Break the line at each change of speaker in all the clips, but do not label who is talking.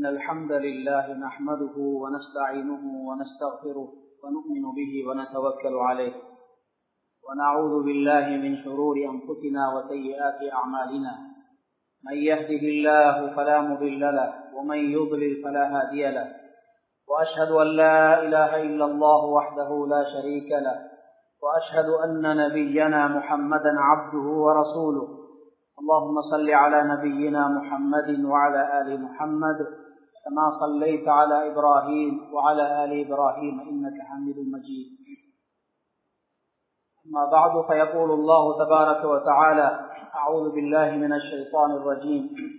إن الحمد لله نحمده ونستعينه ونستغفره ونؤمن به ونتوكل عليه ونعوذ بالله من شرور أنفسنا وسيئات أعمالنا من يهده الله فلا مضل له ومن يضلل فلا هادي له وأشهد أن لا إله إلا الله وحده لا شريك له وأشهد أن نبينا محمدا عبده ورسوله اللهم صل على نبينا محمد وعلى آل محمد كما صليت على إبراهيم وعلى آل إبراهيم إنك حميد مجيد أما بعد فيقول الله تبارك وتعالى أعوذ بالله من الشيطان الرجيم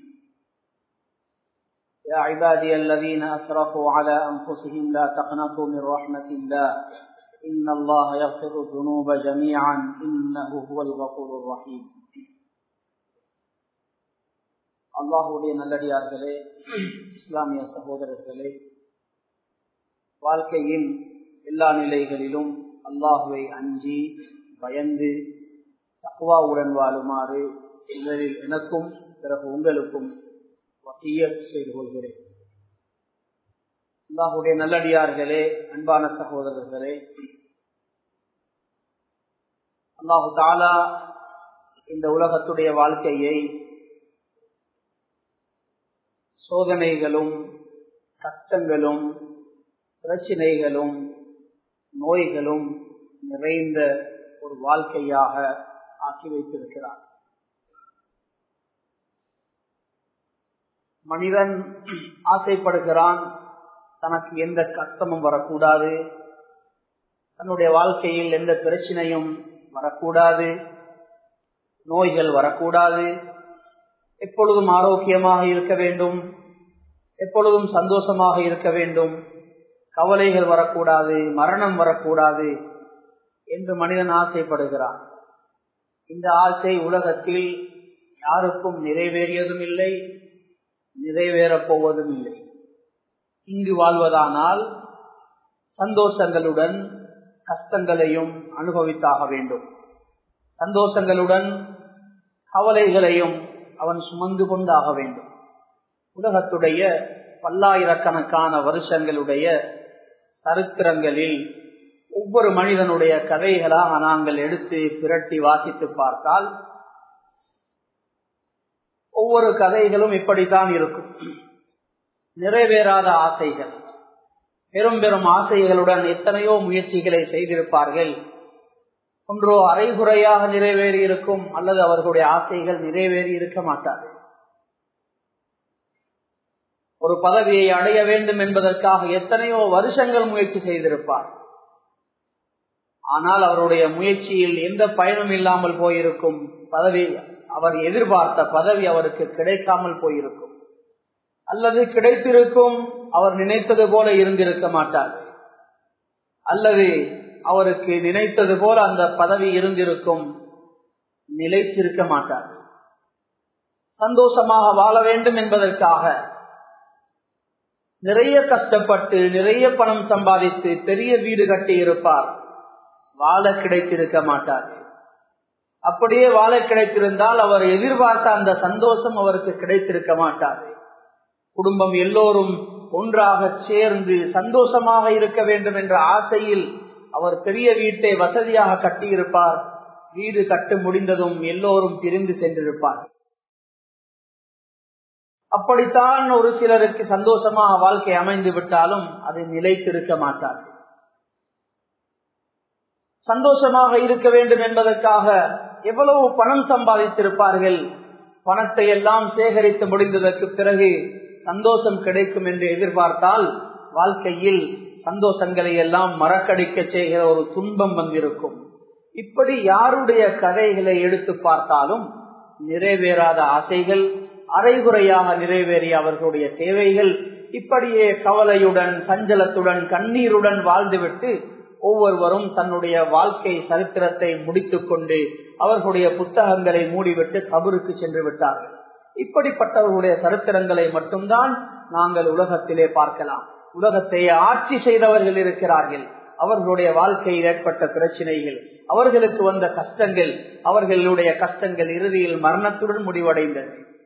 يا عبادي الذين أسرفوا على أنفسهم لا تقنطوا من رحمة الله إن الله يغفر الذنوب جميعا إنه هو الغفور الرحيم அல்லாஹுடைய நல்லடியார்களே இஸ்லாமிய சகோதரர்களே வாழ்க்கையின் எல்லா நிலைகளிலும் அல்லாஹுவை அஞ்சி பயந்து தக்குவாவுடன் வாழுமாறு முதலில் எனக்கும் பிறகு உங்களுக்கும் வசிய செய்து கொள்கிறேன் அல்லாஹுடைய நல்லடியார்களே அன்பான சகோதரர்களே அல்லாஹு தாலா இந்த உலகத்துடைய வாழ்க்கையை சோதனைகளும் கஷ்டங்களும் பிரச்சினைகளும் நோய்களும் நிறைந்த ஒரு வாழ்க்கையாக ஆக்கி வைத்திருக்கிறார் மனிதன் ஆசைப்படுகிறான் தனக்கு எந்த கஷ்டமும் வரக்கூடாது தன்னுடைய வாழ்க்கையில் எந்த பிரச்சனையும் வரக்கூடாது நோய்கள் வரக்கூடாது எப்பொழுதும் ஆரோக்கியமாக இருக்க வேண்டும் எப்பொழுதும் சந்தோஷமாக இருக்க வேண்டும் கவலைகள் வரக்கூடாது மரணம் வரக்கூடாது என்று மனிதன் ஆசைப்படுகிறான் இந்த ஆசை உலகத்தில் யாருக்கும் நிறைவேறியதும் இல்லை நிறைவேறப் போவதும் இல்லை இங்கு வாழ்வதானால் சந்தோஷங்களுடன் கஷ்டங்களையும் அனுபவித்தாக வேண்டும் சந்தோஷங்களுடன் கவலைகளையும் அவன் சுமந்து கொண்டாக வேண்டும் உலகத்துடைய பல்லாயிரக்கணக்கான வருஷங்களுடைய சரித்திரங்களில் ஒவ்வொரு மனிதனுடைய கதைகளாக நாங்கள் எடுத்து பிரட்டி வாசித்து பார்த்தால் ஒவ்வொரு கதைகளும் இப்படித்தான் இருக்கும் நிறைவேறாத ஆசைகள் பெரும் பெரும் ஆசைகளுடன் எத்தனையோ முயற்சிகளை செய்திருப்பார்கள் ஒன்றோ அரைகுறையாக நிறைவேறி இருக்கும் அல்லது அவர்களுடைய ஆசைகள் நிறைவேறி இருக்க மாட்டார்கள் ஒரு பதவியை அடைய வேண்டும் என்பதற்காக எத்தனையோ வருஷங்கள் முயற்சி செய்திருப்பார் ஆனால் அவருடைய முயற்சியில் எந்த பயனும் இல்லாமல் போயிருக்கும் பதவி அவர் எதிர்பார்த்த பதவி அவருக்கு கிடைக்காமல் போயிருக்கும் அல்லது கிடைத்திருக்கும் அவர் நினைத்தது போல இருந்திருக்க மாட்டார் அல்லது அவருக்கு நினைத்தது போல அந்த பதவி இருந்திருக்கும் நிலைத்திருக்க மாட்டார் சந்தோஷமாக வாழ வேண்டும் என்பதற்காக நிறைய கஷ்டப்பட்டு நிறைய பணம் சம்பாதித்து பெரிய வீடு கட்டி இருப்பார் வாழ கிடைத்திருக்க மாட்டார் அப்படியே வாழ கிடைத்திருந்தால் அவர் எதிர்பார்த்த அந்த சந்தோஷம் அவருக்கு கிடைத்திருக்க மாட்டார் குடும்பம் எல்லோரும் ஒன்றாக சேர்ந்து சந்தோஷமாக இருக்க வேண்டும் என்ற ஆசையில் அவர் பெரிய வீட்டை வசதியாக கட்டியிருப்பார் வீடு கட்டு முடிந்ததும் எல்லோரும் பிரிந்து சென்றிருப்பார் அப்படித்தான் ஒரு சிலருக்கு சந்தோஷமாக வாழ்க்கை அமைந்து விட்டாலும் அது நிலைத்திருக்க மாட்டார் சந்தோஷமாக இருக்க வேண்டும் என்பதற்காக எவ்வளவு பணம் சம்பாதித்திருப்பார்கள் பணத்தை எல்லாம் சேகரித்து முடிந்ததற்கு பிறகு சந்தோஷம் கிடைக்கும் என்று எதிர்பார்த்தால் வாழ்க்கையில் சந்தோஷங்களை எல்லாம் மறக்கடிக்க செய்கிற ஒரு துன்பம் வந்திருக்கும் இப்படி யாருடைய கதைகளை எடுத்து பார்த்தாலும் நிறைவேறாத ஆசைகள் அரைகுறையாக நிறைவேறிய அவர்களுடைய தேவைகள் இப்படியே கவலையுடன் சஞ்சலத்துடன் கண்ணீருடன் வாழ்ந்துவிட்டு ஒவ்வொருவரும் தன்னுடைய வாழ்க்கை சரித்திரத்தை முடித்துக் கொண்டு அவர்களுடைய புத்தகங்களை மூடிவிட்டு கபருக்கு சென்று விட்டார்கள் இப்படிப்பட்டவர்களுடைய சரித்திரங்களை மட்டும்தான் நாங்கள் உலகத்திலே பார்க்கலாம் உலகத்தை ஆட்சி செய்தவர்கள் இருக்கிறார்கள் அவர்களுடைய வாழ்க்கையில் ஏற்பட்ட பிரச்சனைகள் அவர்களுக்கு வந்த கஷ்டங்கள் அவர்களுடைய கஷ்டங்கள் இறுதியில் மரணத்துடன் முடிவடைந்தது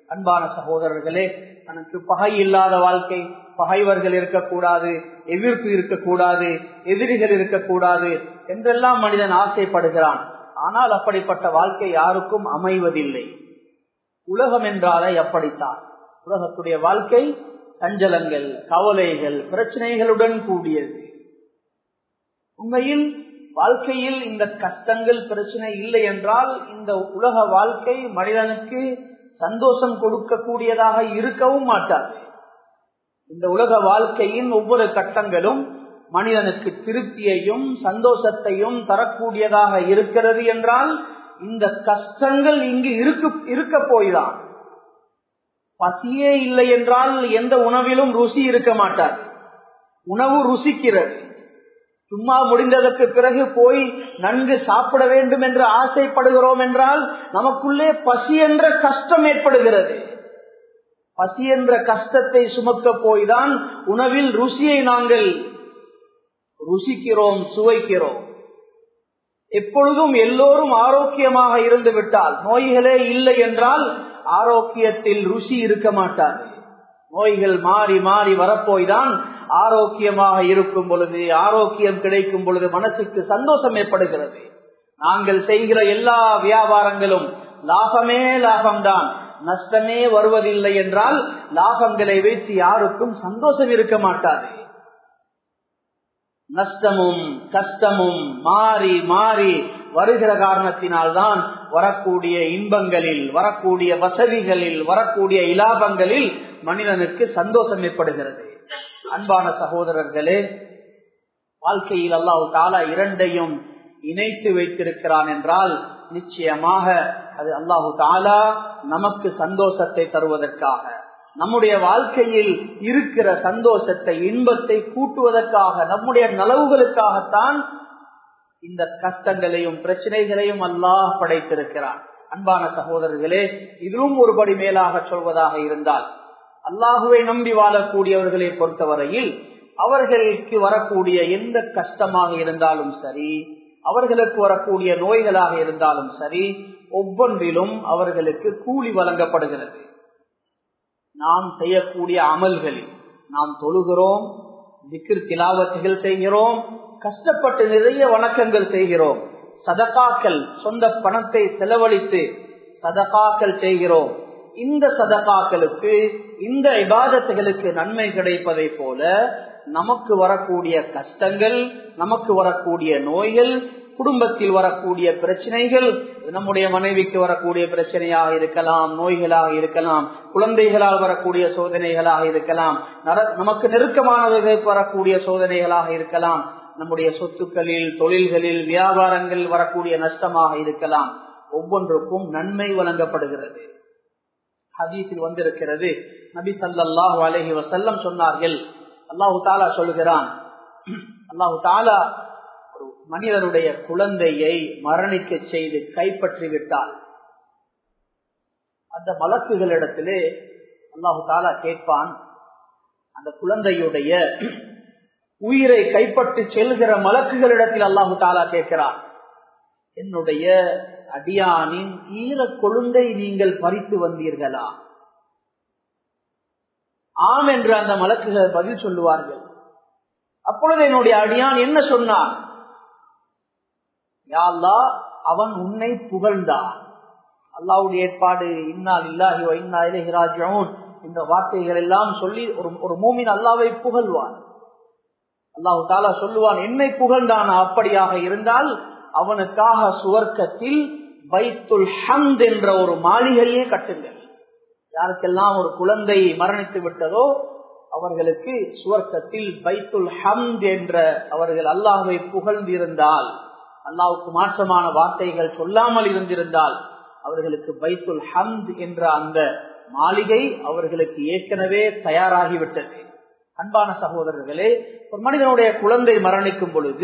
அன்பான சகோதரர்களே தனக்கு பகை இல்லாத வாழ்க்கை பகைவர்கள் இருக்கக்கூடாது எதிர்ப்பு இருக்கக்கூடாது எதிரிகள் இருக்கக்கூடாது என்றெல்லாம் மனிதன் ஆசைப்படுகிறான் ஆனால் அப்படிப்பட்ட வாழ்க்கை யாருக்கும் அமைவதில்லை உலகம் என்றாலே அப்படித்தான் உலகத்துடைய வாழ்க்கை சஞ்சலங்கள் கவலைகள் பிரச்சனைகளுடன் கூடியது உண்மையில் வாழ்க்கையில் இந்த கஷ்டங்கள் பிரச்சனை இல்லை என்றால் இந்த உலக வாழ்க்கை மனிதனுக்கு சந்தோஷம் கொடுக்கக்கூடியதாக இருக்கவும் மாட்டாது இந்த உலக வாழ்க்கையின் ஒவ்வொரு கட்டங்களும் மனிதனுக்கு திருப்தியையும் சந்தோஷத்தையும் தரக்கூடியதாக இருக்கிறது என்றால் இந்த கஷ்டங்கள் இங்கு இருக்க இருக்க போய்தான் பசியே இல்லை என்றால் எந்த உணவிலும் ருசி இருக்க மாட்டார் உணவு ருசிக்கிறது சும்மா முடிந்ததற்கு பிறகு போய் நன்கு சாப்பிட வேண்டும் என்று ஆசைப்படுகிறோம் என்றால் நமக்குள்ளே பசி என்ற கஷ்டம் ஏற்படுகிறது பசி என்ற கஷ்டத்தை சுமக்க போய்தான் உணவில் ருசியை நாங்கள் ருசிக்கிறோம் சுவைக்கிறோம் எப்பொழுதும் எல்லோரும் ஆரோக்கியமாக இருந்து விட்டால் நோய்களே இல்லை என்றால் ஆரோக்கியத்தில் ருசி இருக்க மாட்டாது நோய்கள் மாறி மாறி வரப்போய்தான் ஆரோக்கியமாக இருக்கும் பொழுது ஆரோக்கியம் கிடைக்கும் பொழுது மனசுக்கு சந்தோஷம் ஏற்படுகிறது நாங்கள் செய்கிற எல்லா வியாபாரங்களும் லாபமே லாபம்தான் நஷ்டமே வருவதில்லை என்றால் லாபங்களை வைத்து யாருக்கும் சந்தோஷம் இருக்க மாட்டாது நஷ்டமும் கஷ்டமும் மாறி மாறி வருகிற காரணத்தினால்தான் வரக்கூடிய இன்பங்களில் வரக்கூடிய வசதிகளில் வரக்கூடிய இலாபங்களில் மனிதனுக்கு சந்தோஷம் ஏற்படுகிறது அன்பான சகோதரர்களே வாழ்க்கையில் அல்லாஹு தாலா இரண்டையும் இணைத்து வைத்திருக்கிறான் என்றால் நிச்சயமாக அது அல்லாஹு தாலா நமக்கு சந்தோஷத்தை தருவதற்காக நம்முடைய வாழ்க்கையில் இருக்கிற சந்தோஷத்தை இன்பத்தை கூட்டுவதற்காக நம்முடைய நலவுகளுக்காகத்தான் இந்த கஷ்டங்களையும் பிரச்சனைகளையும் அல்லாஹ் படைத்திருக்கிறான் அன்பான சகோதரர்களே இதுவும் ஒருபடி மேலாக சொல்வதாக இருந்தால் அல்லாஹுவை நம்பி வாழக்கூடியவர்களை பொறுத்தவரையில் அவர்களுக்கு வரக்கூடிய எந்த கஷ்டமாக இருந்தாலும் சரி அவர்களுக்கு வரக்கூடிய நோய்களாக இருந்தாலும் சரி ஒவ்வொன்றிலும் அவர்களுக்கு கூலி வழங்கப்படுகிறது நாம் செய்யக்கூடிய அமல்களில் நாம் தொழுகிறோம் திக்கிர் திலாவத்துகள் செய்கிறோம் கஷ்டப்பட்டு நிறைய வணக்கங்கள் செய்கிறோம் சதகாக்கள் சொந்த பணத்தை செலவழித்து சதகாக்கள் செய்கிறோம் இந்த சதகாக்களுக்கு இந்த இபாதத்துகளுக்கு நன்மை கிடைப்பதை போல நமக்கு வரக்கூடிய கஷ்டங்கள் நமக்கு வரக்கூடிய நோய்கள் குடும்பத்தில் வரக்கூடிய பிரச்சனைகள் நம்முடைய மனைவிக்கு வரக்கூடிய பிரச்சனையாக இருக்கலாம் நோய்களாக இருக்கலாம் குழந்தைகளால் வரக்கூடிய சோதனைகளாக இருக்கலாம் நமக்கு நெருக்கமானவர்களுக்கு வரக்கூடிய சோதனைகளாக இருக்கலாம் நம்முடைய சொத்துக்களில் தொழில்களில் வியாபாரங்கள் வரக்கூடிய நஷ்டமாக இருக்கலாம் ஒவ்வொன்றுக்கும் நன்மை வழங்கப்படுகிறது ஹதீஸில் வந்திருக்கிறது நபி சல்லாஹூ அலஹி வசல்லம் சொன்னார்கள் அல்லாஹு தாலா சொல்கிறான் அல்லாஹு தாலா ஒரு மனிதனுடைய குழந்தையை மரணிக்க செய்து கைப்பற்றி விட்டால் அந்த மலக்குகளிடத்திலே அல்லாஹு தாலா கேட்பான் அந்த குழந்தையுடைய உயிரை கைப்பற்றி செல்கிற மலக்குகளிடத்தில் அல்லாஹு தாலா கேட்கிறான் என்னுடைய அடியானின் ஈர கொழுந்தை நீங்கள் பறித்து வந்தீர்களா ஆம் என்று அந்த மலக்குகள் பதில் சொல்லுவார்கள் அப்பொழுது என்னுடைய அடியான் என்ன சொன்னான் யாழ்லா அவன் உன்னை புகழ்ந்தான் அல்லாவுடைய ஏற்பாடு இன்னால் இல்லாஹி இன்னா இலகிராஜோன் இந்த வார்த்தைகள் எல்லாம் சொல்லி ஒரு ஒரு மூமின் அல்லாவை புகழ்வான் அல்லாஹு தாலா சொல்லுவான் என்னை புகழ்ந்தான் அப்படியாக இருந்தால் அவனுக்காக சுவர்க்கத்தில் பைத்துல் ஹந்த் என்ற ஒரு மாளிகையே கட்டுங்கள் யாருக்கெல்லாம் ஒரு குழந்தை மரணித்து விட்டதோ அவர்களுக்கு சுவர்க்கத்தில் பைத்துல் ஹம்த் என்ற அவர்கள் அல்லாஹுவை புகழ்ந்திருந்தால் அல்லாவுக்கு மாற்றமான வார்த்தைகள் சொல்லாமல் இருந்திருந்தால் அவர்களுக்கு பைத்துல் ஹம்த் என்ற அந்த மாளிகை அவர்களுக்கு ஏற்கனவே தயாராகிவிட்டது அன்பான சகோதரர்களே ஒரு மனிதனுடைய குழந்தை மரணிக்கும் பொழுது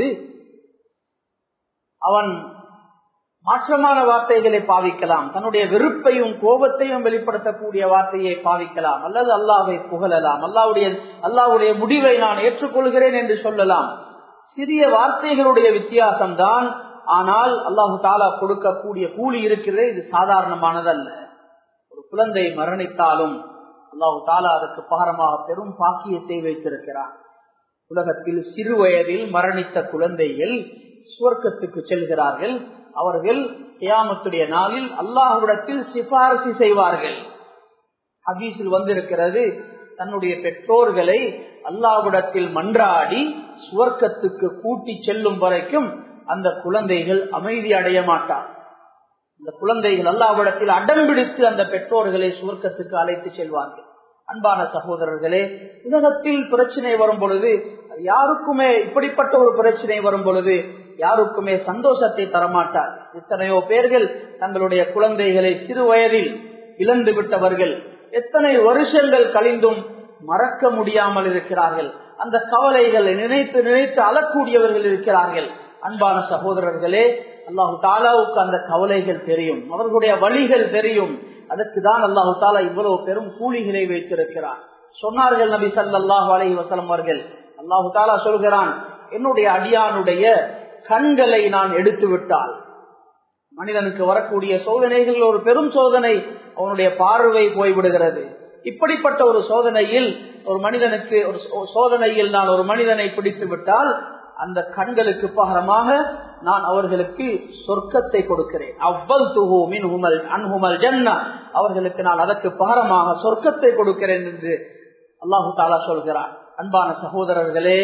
அவன் மாற்றமான வார்த்தைகளை பாவிக்கலாம் தன்னுடைய வெறுப்பையும் கோபத்தையும் வெளிப்படுத்தக்கூடிய வார்த்தையை பாவிக்கலாம் அல்லது அல்லாவை புகழலாம் அல்லாவுடைய அல்லாவுடைய முடிவை நான் ஏற்றுக்கொள்கிறேன் என்று சொல்லலாம் சிறிய வார்த்தைகளுடைய வித்தியாசம் தான் ஆனால் அல்லாஹு தாலா கொடுக்கக்கூடிய கூலி இருக்கிறது இது சாதாரணமானதல்ல ஒரு குழந்தை மரணித்தாலும் அல்லாஹு தாலா அதற்கு பாரமாக பெரும் பாக்கியத்தை வைத்திருக்கிறார் உலகத்தில் சிறு வயதில் மரணித்த குழந்தைகள் சுவர்க்கத்துக்கு செல்கிறார்கள் அவர்கள் கியாமத்துடைய நாளில் அல்லாஹுடத்தில் சிபாரிசு செய்வார்கள் ஹதீஸில் வந்திருக்கிறது தன்னுடைய பெற்றோர்களை அல்லாஹ்விடத்தில் மன்றாடி சுவர்க்கத்துக்கு கூட்டி செல்லும் வரைக்கும் அந்த குழந்தைகள் அமைதி அடைய மாட்டார் இந்த குழந்தைகள் அல்லாவிடத்தில் அடம்பிடித்து அந்த பெற்றோர்களை சுவர்க்கத்துக்கு அழைத்து செல்வார்கள் அன்பான சகோதரர்களே உலகத்தில் பிரச்சனை வரும் பொழுது யாருக்குமே இப்படிப்பட்ட ஒரு பிரச்சனை வரும் பொழுது யாருக்குமே சந்தோஷத்தை தரமாட்டார் எத்தனையோ பேர்கள் தங்களுடைய குழந்தைகளை சிறு வயதில் இழந்து விட்டவர்கள் எத்தனை வருஷங்கள் கழிந்தும் மறக்க முடியாமல் இருக்கிறார்கள் அந்த கவலைகளை நினைத்து நினைத்து அழக்கூடியவர்கள் இருக்கிறார்கள் அன்பான சகோதரர்களே அல்லாஹு தாலாவுக்கு அந்த கவலைகள் தெரியும் அவர்களுடைய வழிகள் தெரியும் அதற்கு தான் அல்லாஹு தாலா இவ்வளவு பெரும் கூலிகளை வைத்திருக்கிறார் சொன்னார்கள் நபி சல்லாஹு அலஹி வசலம் அவர்கள் அல்லாஹு தாலா சொல்கிறான் என்னுடைய அடியானுடைய கண்களை நான் எடுத்து விட்டால் மனிதனுக்கு வரக்கூடிய சோதனைகள் ஒரு பெரும் சோதனை அவனுடைய பார்வை போய்விடுகிறது இப்படிப்பட்ட ஒரு சோதனையில் ஒரு மனிதனுக்கு ஒரு சோதனையில் நான் ஒரு மனிதனை பிடித்து விட்டால் அந்த கண்களுக்கு பகரமாக நான் அவர்களுக்கு சொர்க்கத்தை கொடுக்கிறேன் அவ்வள் துஹு மின் ஹுமல் அன்ஹுமல் ஜன்னா அவர்களுக்கு நான் அதற்கு பகரமாக சொர்க்கத்தை கொடுக்கிறேன் என்று அல்லாஹு தாலா சொல்கிறார் அன்பான சகோதரர்களே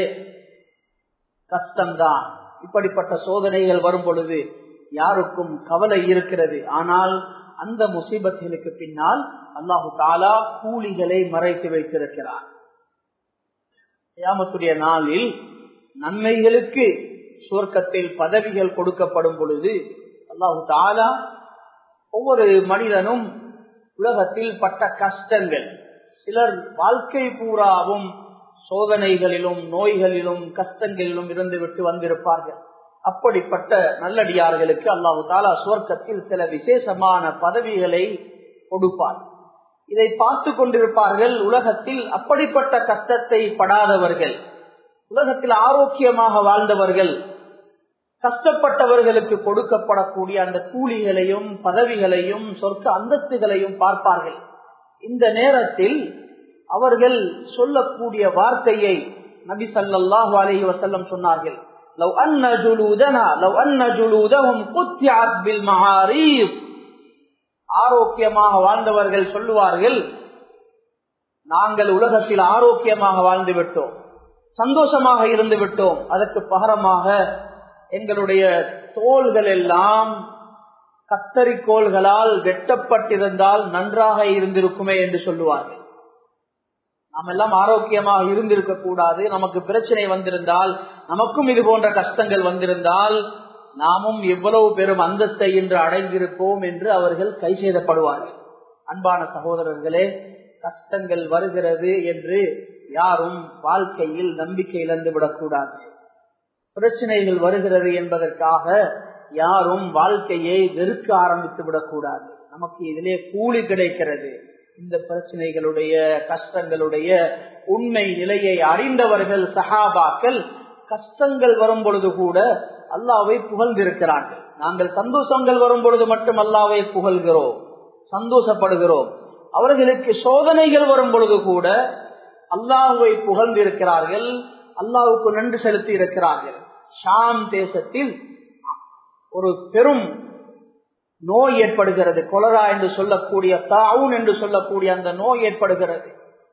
கஷ்டம்தான் இப்படிப்பட்ட சோதனைகள் வரும் பொழுது யாருக்கும் கவலை இருக்கிறது ஆனால் அந்த முசீபத்திற்கு பின்னால் அல்லாஹு தாலா கூலிகளை மறைத்து வைத்திருக்கிறார் ஏமத்துடைய நாளில் நன்மைகளுக்கு சுவர்க்கத்தில் பதவிகள் கொடுக்கப்படும் பொழுது அல்லாஹு தாலா ஒவ்வொரு மனிதனும் உலகத்தில் பட்ட கஷ்டங்கள் சிலர் வாழ்க்கை பூராவும் சோதனைகளிலும் நோய்களிலும் கஷ்டங்களிலும் இருந்து விட்டு வந்திருப்பார்கள் அப்படிப்பட்ட நல்லடியார்களுக்கு அல்லாஹு தாலா சுவர்க்கத்தில் சில விசேஷமான பதவிகளை கொடுப்பார் இதை பார்த்து கொண்டிருப்பார்கள் உலகத்தில் அப்படிப்பட்ட கஷ்டத்தை படாதவர்கள் உலகத்தில் ஆரோக்கியமாக வாழ்ந்தவர்கள் கஷ்டப்பட்டவர்களுக்கு கொடுக்கப்படக்கூடிய அந்த கூலிகளையும் பதவிகளையும் சொர்க்க அந்தஸ்துகளையும் பார்ப்பார்கள் இந்த நேரத்தில் அவர்கள் சொல்லக்கூடிய வார்த்தையை நபி சல்லாஹூ அலஹி வசல்லம் சொன்னார்கள் لو أن جلودنا لو أن جلودهم قطعت بالمعاريف ஆரோக்கியமாக வாழ்ந்தவர்கள் சொல்லுவார்கள் நாங்கள் உலகத்தில் ஆரோக்கியமாக வாழ்ந்து விட்டோம் சந்தோஷமாக இருந்து விட்டோம் அதற்கு பகரமாக எங்களுடைய தோள்கள் எல்லாம் கத்தரிக்கோள்களால் வெட்டப்பட்டிருந்தால் நன்றாக இருந்திருக்குமே என்று சொல்லுவார்கள் நாம் எல்லாம் ஆரோக்கியமாக இருந்திருக்க கூடாது நமக்கு பிரச்சனை வந்திருந்தால் நமக்கும் இது போன்ற கஷ்டங்கள் வந்திருந்தால் நாமும் எவ்வளவு பெரும் அந்தஸ்தை என்று அடைந்திருப்போம் என்று அவர்கள் கை செய்தப்படுவார்கள் அன்பான சகோதரர்களே கஷ்டங்கள் வருகிறது என்று யாரும் வாழ்க்கையில் நம்பிக்கை இழந்து விடக்கூடாது பிரச்சனைகள் வருகிறது என்பதற்காக யாரும் வாழ்க்கையை வெறுக்க ஆரம்பித்து விடக்கூடாது நமக்கு இதிலே கூலி கிடைக்கிறது இந்த பிரச்சனைகளுடைய கஷ்டங்களுடைய உண்மை நிலையை அறிந்தவர்கள் சஹாபாக்கள் கஷ்டங்கள் வரும் பொழுது கூட அல்லாவை புகழ்ந்திருக்கிறார்கள் நாங்கள் சந்தோஷங்கள் வரும் பொழுது மட்டும் அல்லாவை புகழ்கிறோம் சந்தோஷப்படுகிறோம் அவர்களுக்கு சோதனைகள் வரும் பொழுது கூட அல்லாஹுவை புகழ்ந்திருக்கிறார்கள் அல்லாவுக்கு நன்றி செலுத்தி இருக்கிறார்கள் ஷாம் தேசத்தில் ஒரு பெரும் நோய் ஏற்படுகிறது கொலரா என்று சொல்லக்கூடிய தாவுன் என்று சொல்லக்கூடிய அந்த நோய் ஏற்படுகிறது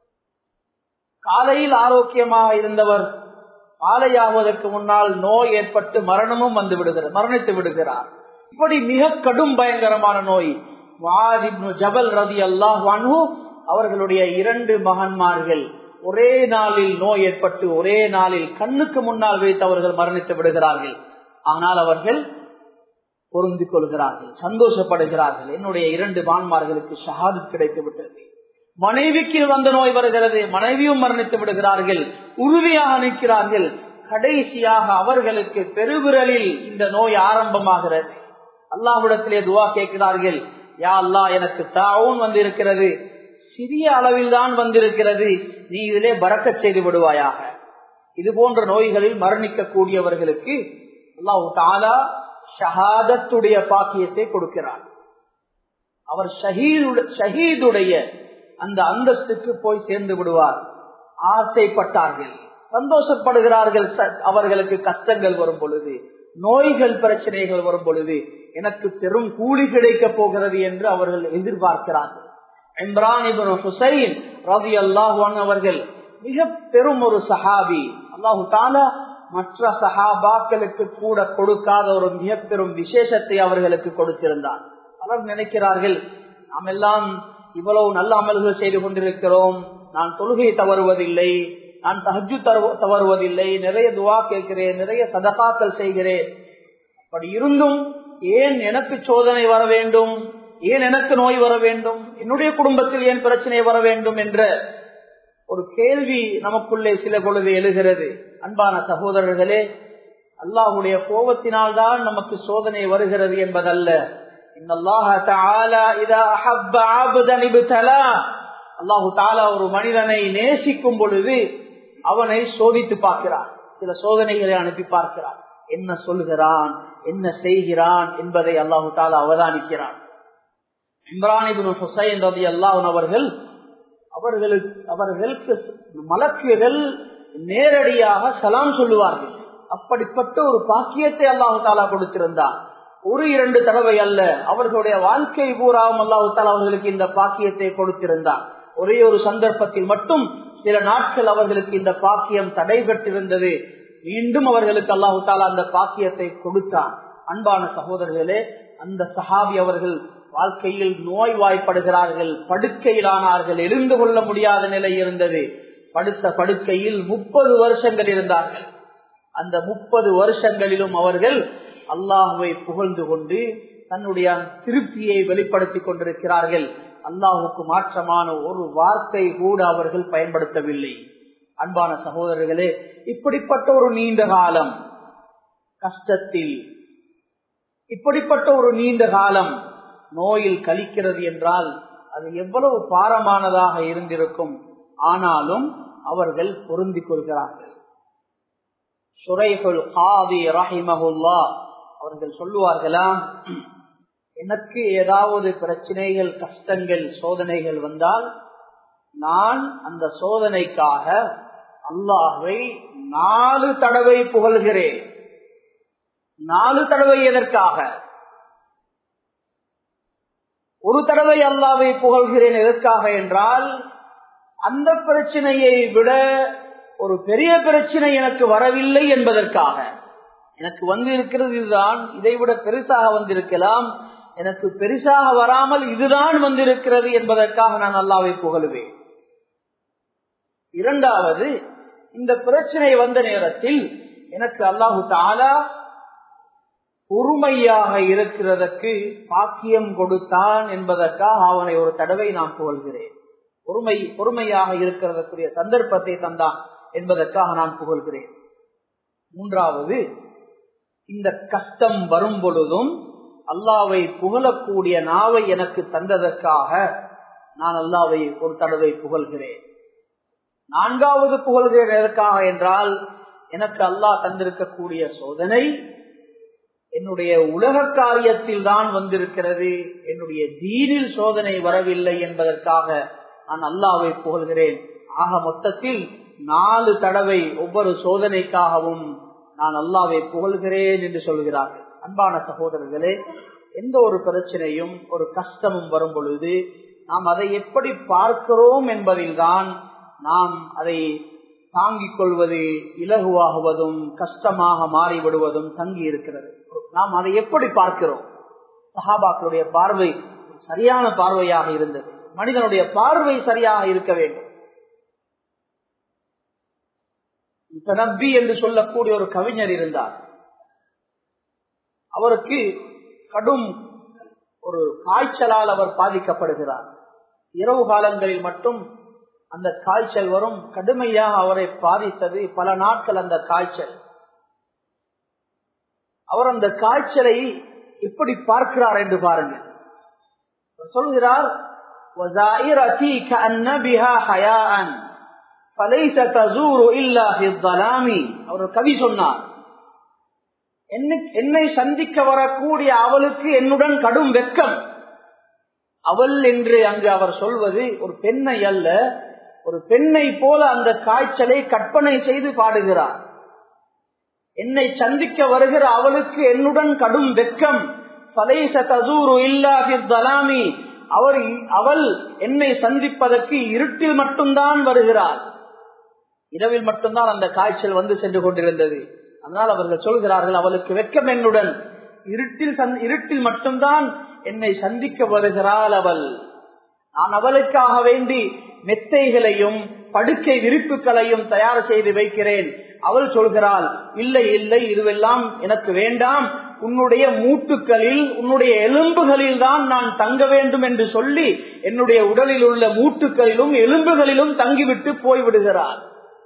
காலையில் ஆரோக்கியமாக இருந்தவர் மாலையாவதற்கு முன்னால் நோய் ஏற்பட்டு மரணமும் வந்து விடுகிறது மரணித்து விடுகிறார் இப்படி மிக கடும் பயங்கரமான நோய் ஜபல் ரதி அல்லாஹ் அவர்களுடைய இரண்டு மகன்மார்கள் ஒரே நாளில் நோய் ஏற்பட்டு ஒரே நாளில் கண்ணுக்கு முன்னால் வைத்து அவர்கள் மரணித்து விடுகிறார்கள் ஆனால் அவர்கள் பொருந்திக் கொள்கிறார்கள் சந்தோஷப்படுகிறார்கள் என்னுடைய இரண்டு மான்மார்களுக்கு ஷஹாது கிடைத்து விட்டது மனைவிக்கு வந்த நோய் வருகிறது மனைவியும் மரணித்து விடுகிறார்கள் உறுதியாக நிற்கிறார்கள் கடைசியாக அவர்களுக்கு பெருவிரலில் இந்த நோய் ஆரம்பமாகிறது அல்லாஹ்விடத்திலே துவா கேட்கிறார்கள் யா அல்லா எனக்கு தாவும் வந்திருக்கிறது சிறிய அளவில் தான் வந்திருக்கிறது நீ இதிலே பறக்க செய்து விடுவாயாக இது போன்ற நோய்களில் மரணிக்க கூடியவர்களுக்கு அல்லாஹு தாலா ஷஹாதத்துடைய பாக்கியத்தை கொடுக்கிறார் அவர் ஷஹீதுடைய அந்த அந்தஸ்துக்கு போய் சேர்ந்து விடுவார் ஆசைப்பட்டார்கள் சந்தோஷப்படுகிறார்கள் அவர்களுக்கு கஷ்டங்கள் வரும் பொழுது நோய்கள் பிரச்சனைகள் வரும் பொழுது எனக்கு பெரும் கூலி கிடைக்க போகிறது என்று அவர்கள் எதிர்பார்க்கிறார்கள் இம்ரான் ஹுசைன் ரவி அல்லாஹான் அவர்கள் மிக பெரும் ஒரு சஹாபி அல்லாஹு தாலா மற்ற சஹாபாக்களுக்கு கூட கொடுக்காத ஒரு மிக பெரும் விசேஷத்தை அவர்களுக்கு கொடுத்திருந்தார் பலர் நினைக்கிறார்கள் நாம் எல்லாம் இவ்வளவு நல்ல அமல்கள் செய்து கொண்டிருக்கிறோம் நான் தொழுகை தவறுவதில்லை நான் தஹஜு தவறுவதில்லை நிறைய துவா கேட்கிறேன் நிறைய சதகாக்கள் செய்கிறேன் அப்படி இருந்தும் ஏன் எனக்கு சோதனை வர வேண்டும் ஏன் எனக்கு நோய் வர வேண்டும் என்னுடைய குடும்பத்தில் ஏன் பிரச்சனை வர வேண்டும் என்ற ஒரு கேள்வி நமக்குள்ளே சில பொழுது எழுகிறது அன்பான சகோதரர்களே அல்லாஹுடைய கோபத்தினால் தான் நமக்கு சோதனை வருகிறது என்பதல்ல அல்லாஹு தாலா ஒரு மனிதனை நேசிக்கும் பொழுது அவனை சோதித்து பார்க்கிறான் சில சோதனைகளை அனுப்பி பார்க்கிறான் என்ன சொல்கிறான் என்ன செய்கிறான் என்பதை அல்லாஹு தாலா அவதானிக்கிறான் இம்ரானிபின் ஹுசைன் ரதி அல்லாஹன் அவர்கள் அவர்களுக்கு அவர்களுக்கு மலக்குகள் நேரடியாக சலாம் சொல்லுவார்கள் அப்படிப்பட்ட ஒரு பாக்கியத்தை அல்லாஹு தாலா கொடுத்திருந்தார் ஒரு இரண்டு தடவை அல்ல அவர்களுடைய வாழ்க்கை பூராவும் அல்லாஹு தாலா அவர்களுக்கு இந்த பாக்கியத்தை கொடுத்திருந்தார் ஒரே ஒரு சந்தர்ப்பத்தில் மட்டும் சில நாட்கள் அவர்களுக்கு இந்த பாக்கியம் தடைபட்டிருந்தது மீண்டும் அவர்களுக்கு அல்லாஹு தாலா அந்த பாக்கியத்தை கொடுத்தான் அன்பான சகோதரர்களே அந்த சஹாபி அவர்கள் வாழ்க்கையில் நோய் வாய்ப்படுகிறார்கள் படுக்கையிலானார்கள் எழுந்து கொள்ள முடியாத நிலை இருந்தது படுத்த படுக்கையில் முப்பது வருஷங்கள் இருந்தார்கள் அந்த முப்பது வருஷங்களிலும் அவர்கள் அல்லாஹுவை புகழ்ந்து கொண்டு தன்னுடைய திருப்தியை வெளிப்படுத்திக் கொண்டிருக்கிறார்கள் அல்லாஹுக்கு மாற்றமான ஒரு வார்த்தை கூட அவர்கள் பயன்படுத்தவில்லை அன்பான சகோதரர்களே இப்படிப்பட்ட ஒரு நீண்ட காலம் கஷ்டத்தில் இப்படிப்பட்ட ஒரு நீண்ட காலம் நோயில் கழிக்கிறது என்றால் அது எவ்வளவு பாரமானதாக இருந்திருக்கும் ஆனாலும் அவர்கள் பொருந்திக் கொள்கிறார்கள் சுரைகுல் காதி ரஹிமகுல்லா அவர்கள் சொல்லுவார்களாம் எனக்கு ஏதாவது பிரச்சனைகள் கஷ்டங்கள் சோதனைகள் வந்தால் நான் அந்த சோதனைக்காக அல்லாஹை நாலு தடவை புகழ்கிறேன் நாலு தடவை எதற்காக ஒரு தடவை அல்லாவை புகழ்கிறேன் எதற்காக என்றால் அந்த பிரச்சனையை விட ஒரு பெரிய பிரச்சனை எனக்கு வரவில்லை என்பதற்காக எனக்கு வந்து இருக்கிறது இதுதான் இதை விட பெருசாக வந்திருக்கலாம் எனக்கு பெருசாக வராமல் இதுதான் வந்திருக்கிறது என்பதற்காக நான் அல்லாவை புகழுவேன் இரண்டாவது இந்த பிரச்சனை வந்த நேரத்தில் எனக்கு அல்லாஹு தாலா பொறுமையாக இருக்கிறதற்கு பாக்கியம் கொடுத்தான் என்பதற்காக அவனை ஒரு தடவை நான் புகழ்கிறேன் பொறுமை பொறுமையாக இருக்கிறதற்குரிய சந்தர்ப்பத்தை தந்தான் என்பதற்காக நான் புகழ்கிறேன் மூன்றாவது இந்த கஷ்டம் வரும் பொழுதும் அல்லாவை புகழக்கூடிய நாவை எனக்கு தந்ததற்காக நான் அல்லாவை ஒரு தடவை புகழ்கிறேன் நான்காவது புகழ்கிறேன் எதற்காக என்றால் எனக்கு அல்லாஹ் தந்திருக்கக்கூடிய சோதனை என்னுடைய உலக காரியத்தில் தான் வந்திருக்கிறது என்னுடைய தீனில் சோதனை வரவில்லை என்பதற்காக நான் அல்லாவை புகழ்கிறேன் ஆக மொத்தத்தில் நாலு தடவை ஒவ்வொரு சோதனைக்காகவும் நான் அல்லாவை புகழ்கிறேன் என்று சொல்கிறார்கள் அன்பான சகோதரர்களே எந்த ஒரு பிரச்சனையும் ஒரு கஷ்டமும் வரும் பொழுது நாம் அதை எப்படி பார்க்கிறோம் என்பதில்தான் நாம் அதை தாங்கிக் கொள்வது இலகுவாகுவதும் கஷ்டமாக மாறிவிடுவதும் தங்கி இருக்கிறது நாம் அதை எப்படி பார்க்கிறோம் சஹாபாக்களுடைய பார்வை சரியான பார்வையாக இருந்தது மனிதனுடைய பார்வை சரியாக இருக்க வேண்டும் நப்பி என்று சொல்லக்கூடிய ஒரு கவிஞர் இருந்தார் அவருக்கு கடும் ஒரு காய்ச்சலால் அவர் பாதிக்கப்படுகிறார் இரவு காலங்களில் மட்டும் அந்த காய்ச்சல் வரும் கடுமையாக அவரை பாதித்தது பல நாட்கள் அந்த காய்ச்சல் அவர் அந்த காய்ச்சலை எப்படி பார்க்கிறார் என்று பாருங்கள் சொல்கிறார் அவர் கவி சொன்னார் என்னை சந்திக்க வரக்கூடிய அவளுக்கு என்னுடன் கடும் வெக்கம் அவள் என்று அங்கு அவர் சொல்வது ஒரு பெண்ணை அல்ல ஒரு பெண்ணை போல அந்த காய்ச்சலை கற்பனை செய்து பாடுகிறார் என்னை சந்திக்க வருகிற அவளுக்கு என்னுடன் கடும் வெக்கம் அவர் அவள் என்னை சந்திப்பதற்கு இருட்டில் மட்டும்தான் வருகிறாள் இரவில் மட்டும்தான் அந்த காய்ச்சல் வந்து சென்று கொண்டிருந்தது அதனால் அவர்கள் சொல்கிறார்கள் அவளுக்கு வெக்கம் என்னுடன் இருட்டில் இருட்டில் மட்டும்தான் என்னை சந்திக்க வருகிறாள் அவள் நான் அவளுக்காக வேண்டி மெத்தைகளையும் படுக்கை விரிப்புகளையும் தயார் செய்து வைக்கிறேன் அவள் சொல்கிறாள் இல்லை இல்லை இதுவெல்லாம் எனக்கு வேண்டாம் உன்னுடைய மூட்டுக்களில் உன்னுடைய எலும்புகளில் தான் நான் தங்க வேண்டும் என்று சொல்லி என்னுடைய உடலில் உள்ள மூட்டுக்களிலும் எலும்புகளிலும் தங்கிவிட்டு போய்விடுகிறாள்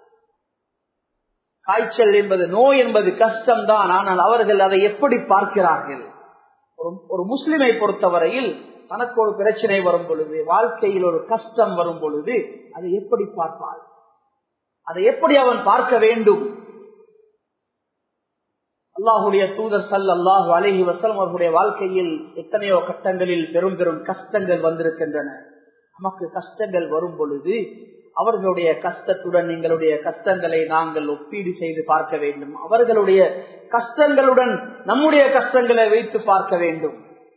காய்ச்சல் என்பது நோய் என்பது கஷ்டம்தான் ஆனால் அவர்கள் அதை எப்படி பார்க்கிறார்கள் ஒரு முஸ்லிமை பொறுத்தவரையில் தனக்கு ஒரு பிரச்சனை வரும் பொழுது வாழ்க்கையில் ஒரு கஷ்டம் வரும் பொழுது அதை எப்படி பார்ப்பாள் அதை எப்படி அவன் பார்க்க வேண்டும் அல்லாஹுடைய தூதர் சல் அல்லாஹு அலஹி வசலம் அவர்களுடைய வாழ்க்கையில் எத்தனையோ கட்டங்களில் பெரும் பெரும் கஷ்டங்கள் வந்திருக்கின்றன நமக்கு கஷ்டங்கள் வரும் பொழுது அவர்களுடைய கஷ்டத்துடன் எங்களுடைய கஷ்டங்களை நாங்கள் ஒப்பீடு செய்து பார்க்க வேண்டும் அவர்களுடைய கஷ்டங்களுடன் நம்முடைய கஷ்டங்களை வைத்து பார்க்க வேண்டும்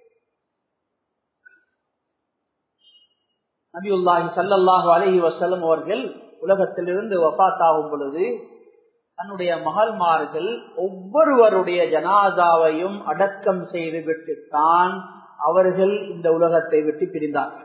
நபியுல்லாஹி சல்லாஹூ அலஹி வசலம் அவர்கள் உலகத்திலிருந்து வபாத்தாகும் பொழுது தன்னுடைய மகள்மார்கள் ஒவ்வொருவருடைய ஜனாதாவையும் அடக்கம் செய்து விட்டுத்தான் அவர்கள் இந்த உலகத்தை விட்டு பிரிந்தார்கள்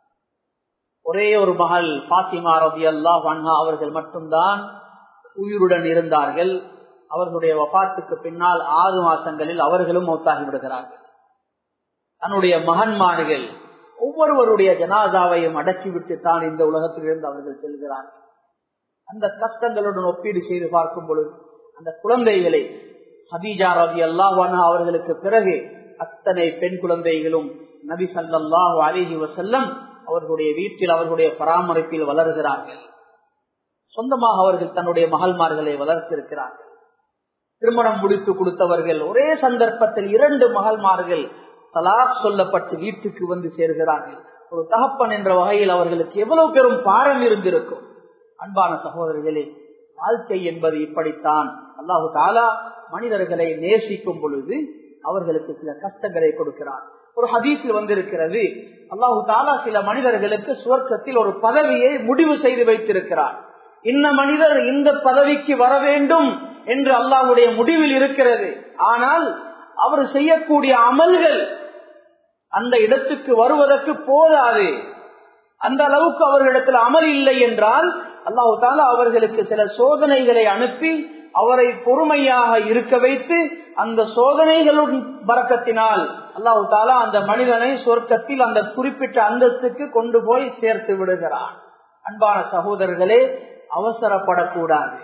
ஒரே ஒரு மகள் பாத்திமா ரபி அல்லா வன்ஹா அவர்கள் மட்டும்தான் உயிருடன் இருந்தார்கள் அவர்களுடைய வபாத்துக்கு பின்னால் ஆறு மாசங்களில் அவர்களும் மௌத்தாகி விடுகிறார்கள் தன்னுடைய மகன்மார்கள் ஒவ்வொருவருடைய ஜனாதாவையும் அடக்கிவிட்டு தான் இந்த உலகத்திலிருந்து அவர்கள் செல்கிறார்கள் அந்த கஷ்டங்களுடன் ஒப்பீடு செய்து பார்க்கும் பொழுது அந்த குழந்தைகளை ஹதீஜா ரவி அல்லாஹானா அவர்களுக்கு பிறகு அத்தனை பெண் குழந்தைகளும் நபி சல்லாஹூ அலிஹி வசல்லம் அவர்களுடைய வீட்டில் அவர்களுடைய பராமரிப்பில் வளர்கிறார்கள் சொந்தமாக அவர்கள் தன்னுடைய மகள்மார்களை வளர்த்திருக்கிறார்கள் திருமணம் முடித்து கொடுத்தவர்கள் ஒரே சந்தர்ப்பத்தில் இரண்டு மகள்மார்கள் தலாக் சொல்லப்பட்டு வீட்டுக்கு வந்து சேர்கிறார்கள் ஒரு தகப்பன் என்ற வகையில் அவர்களுக்கு எவ்வளவு பெரும் பாரம் இருந்திருக்கும் அன்பான சகோதரர்களே வாழ்க்கை என்பது இப்படித்தான் அல்லாஹு தாலா மனிதர்களை நேசிக்கும் பொழுது அவர்களுக்கு சில கஷ்டங்களை கொடுக்கிறார் ஒரு ஹதீஸில் வந்திருக்கிறது அல்லாஹு தாலா சில மனிதர்களுக்கு சுவர்க்கத்தில் ஒரு பதவியை முடிவு செய்து வைத்திருக்கிறார் இந்த மனிதர் இந்த பதவிக்கு வர வேண்டும் என்று அல்லாஹுடைய முடிவில் இருக்கிறது ஆனால் அவர் செய்யக்கூடிய அமல்கள் அந்த இடத்துக்கு வருவதற்கு போதாது அந்த அளவுக்கு அவர்களிடத்தில் அமல் இல்லை என்றால் அல்லாஹு தாலா அவர்களுக்கு சில சோதனைகளை அனுப்பி அவரை பொறுமையாக இருக்க வைத்து அந்த சோதனைகளுடன் பறக்கத்தினால் அல்லாஹு தாலா அந்த மனிதனை சொர்க்கத்தில் அந்த குறிப்பிட்ட அந்தஸ்துக்கு கொண்டு போய் சேர்த்து விடுகிறான் அன்பான சகோதரர்களே அவசரப்படக்கூடாது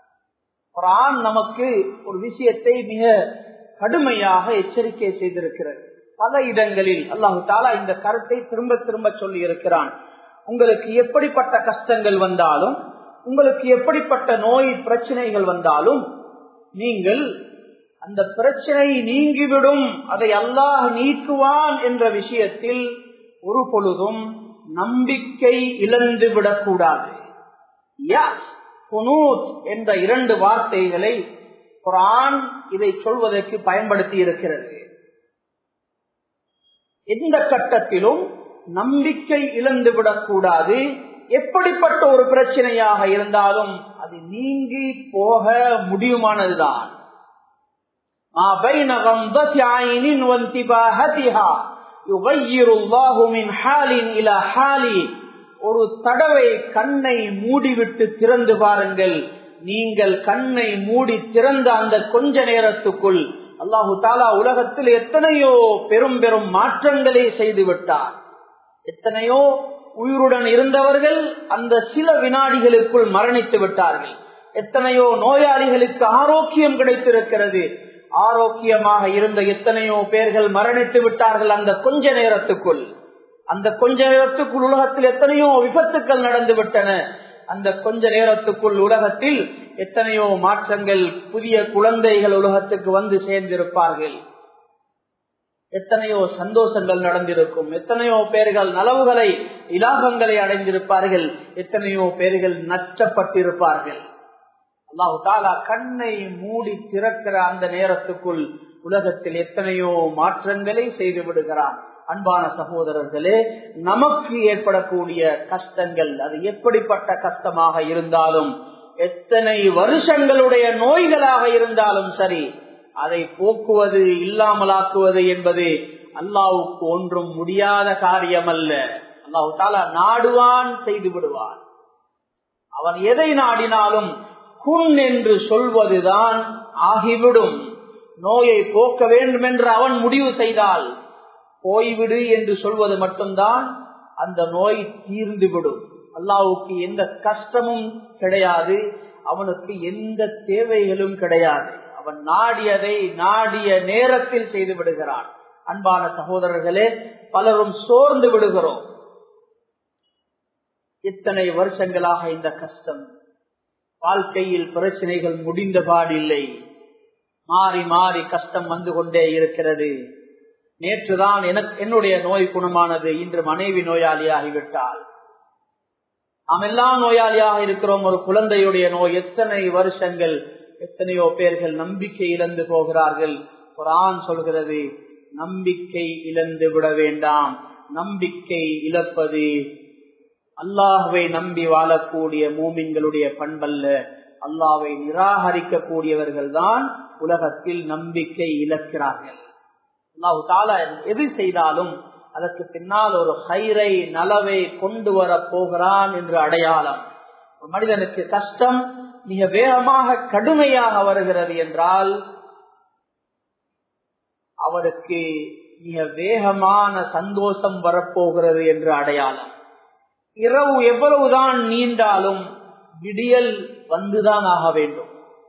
ஒரு ஆண் நமக்கு ஒரு விஷயத்தை மிக கடுமையாக எச்சரிக்கை செய்திருக்கிறது பல இடங்களில் அல்லாஹு தாலா இந்த கருத்தை திரும்ப திரும்ப சொல்லி இருக்கிறான் உங்களுக்கு எப்படிப்பட்ட கஷ்டங்கள் வந்தாலும் உங்களுக்கு எப்படிப்பட்ட நோய் பிரச்சனைகள் வந்தாலும் நீங்கள் அந்த பிரச்சனை நீங்கிவிடும் அதை அல்லாஹ் நீக்குவான் என்ற விஷயத்தில் ஒரு பொழுதும் நம்பிக்கை இழந்து விடக்கூடாது என்ற இரண்டு வார்த்தைகளை குரான் இதை சொல்வதற்கு பயன்படுத்தி இருக்கிறது எந்த கட்டத்திலும் நம்பிக்கை இழந்து விடக்கூடாது எப்படிப்பட்ட ஒரு பிரச்சனையாக இருந்தாலும் அது நீங்கி போக முடியுமானதுதான் ஒரு தடவை கண்ணை மூடிவிட்டு திறந்து பாருங்கள் நீங்கள் கண்ணை மூடி திறந்த அந்த கொஞ்ச நேரத்துக்குள் அல்லாஹு தாலா உலகத்தில் எத்தனையோ பெரும் பெரும் மாற்றங்களை செய்து விட்டார் எத்தனையோ உயிருடன் இருந்தவர்கள் அந்த சில வினாடிகளுக்குள் மரணித்து விட்டார்கள் எத்தனையோ நோயாளிகளுக்கு ஆரோக்கியம் கிடைத்திருக்கிறது ஆரோக்கியமாக இருந்த எத்தனையோ பேர்கள் மரணித்து விட்டார்கள் அந்த கொஞ்ச நேரத்துக்குள் அந்த கொஞ்ச நேரத்துக்குள் உலகத்தில் எத்தனையோ விபத்துக்கள் நடந்து விட்டன அந்த கொஞ்ச நேரத்துக்குள் உலகத்தில் எத்தனையோ மாற்றங்கள் புதிய குழந்தைகள் உலகத்துக்கு வந்து சேர்ந்திருப்பார்கள் எத்தனையோ சந்தோஷங்கள் நடந்திருக்கும் எத்தனையோ பேர்கள் நலவுகளை இலாபங்களை அடைந்திருப்பார்கள் எத்தனையோ பேர்கள் நஷ்டப்பட்டிருப்பார்கள் அல்லாஹு தாலா கண்ணை மூடி திறக்கிற அந்த நேரத்துக்குள் உலகத்தில் எத்தனையோ மாற்றங்களை செய்து விடுகிறான் அன்பான சகோதரர்களே நமக்கு ஏற்படக்கூடிய கஷ்டங்கள் அது எப்படிப்பட்ட கஷ்டமாக இருந்தாலும் எத்தனை வருஷங்களுடைய நோய்களாக இருந்தாலும் சரி அதை போக்குவது இல்லாமலாக்குவது என்பது அல்லாவுக்கு ஒன்றும் முடியாத காரியம் அல்ல அல்லாஹு தாலா நாடுவான் செய்து விடுவான் அவன் எதை நாடினாலும் குன் என்று சொல்வதுதான் ஆகிவிடும் நோயை போக்க வேண்டும் என்று அவன் முடிவு செய்தால் போய்விடு என்று சொல்வது மட்டும்தான் அந்த நோய் தீர்ந்துவிடும் அல்லாவுக்கு எந்த கஷ்டமும் கிடையாது அவனுக்கு எந்த தேவைகளும் கிடையாது அவன் நாடியதை நாடிய நேரத்தில் செய்து விடுகிறான் அன்பான சகோதரர்களே பலரும் சோர்ந்து விடுகிறோம் இத்தனை வருஷங்களாக இந்த கஷ்டம் வாழ்க்கையில் பிரச்சனைகள் முடிந்த பாடில்லை மாறி மாறி கஷ்டம் வந்து கொண்டே இருக்கிறது நேற்றுதான் என்னுடைய நோய் குணமானது இன்று மனைவி நோயாளியாகிவிட்டால் நாம் எல்லாம் நோயாளியாக இருக்கிறோம் ஒரு குழந்தையுடைய நோய் எத்தனை வருஷங்கள் எத்தனையோ பேர்கள் நம்பிக்கை இழந்து போகிறார்கள் குரான் சொல்கிறது நம்பிக்கை இழந்து விட வேண்டாம் நம்பிக்கை இழப்பது அல்லாஹுவை நம்பி வாழக்கூடிய மூமின்களுடைய பண்பல்ல அல்லாவை நிராகரிக்க கூடியவர்கள் தான் உலகத்தில் நம்பிக்கை இழக்கிறார்கள் அல்லாஹு தாலா எது செய்தாலும் அதற்கு பின்னால் ஒரு ஹைரை நலவை கொண்டு வர போகிறான் என்று அடையாளம் ஒரு மனிதனுக்கு கஷ்டம் மிக வேகமாக கடுமையாக வருகிறது என்றால் அவருக்கு மிக வேகமான சந்தோஷம் வரப்போகிறது என்று அடையாளம் இரவு எவ்வளவுதான் நீண்டாலும் விடியல் வந்துதான் ஆக வேண்டும்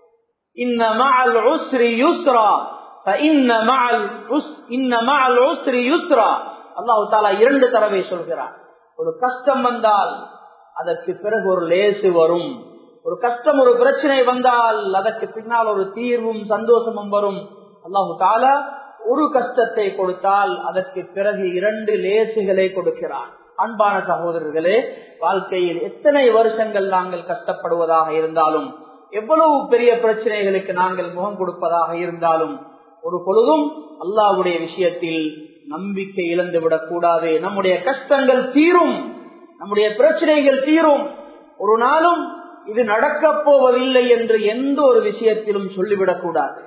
அல்லாஹு தாலா இரண்டு தடவை சொல்கிறார் ஒரு கஷ்டம் வந்தால் அதற்கு பிறகு ஒரு லேசு வரும் ஒரு கஷ்டம் ஒரு பிரச்சனை வந்தால் அதற்கு பின்னால் ஒரு தீர்வும் சந்தோஷமும் வரும் அல்லாஹு தாலா ஒரு கஷ்டத்தை கொடுத்தால் அதற்கு பிறகு இரண்டு லேசுகளை கொடுக்கிறான் அன்பான சகோதரர்களே வாழ்க்கையில் எத்தனை வருஷங்கள் நாங்கள் கஷ்டப்படுவதாக இருந்தாலும் எவ்வளவு பெரிய பிரச்சனைகளுக்கு நாங்கள் முகம் கொடுப்பதாக இருந்தாலும் ஒரு பொழுதும் அல்லாவுடைய விஷயத்தில் நம்பிக்கை இழந்து விடக்கூடாது நம்முடைய கஷ்டங்கள் தீரும் நம்முடைய பிரச்சனைகள் தீரும் ஒரு நாளும் இது நடக்கப் போவதில்லை என்று எந்த ஒரு விஷயத்திலும் சொல்லிவிடக் கூடாது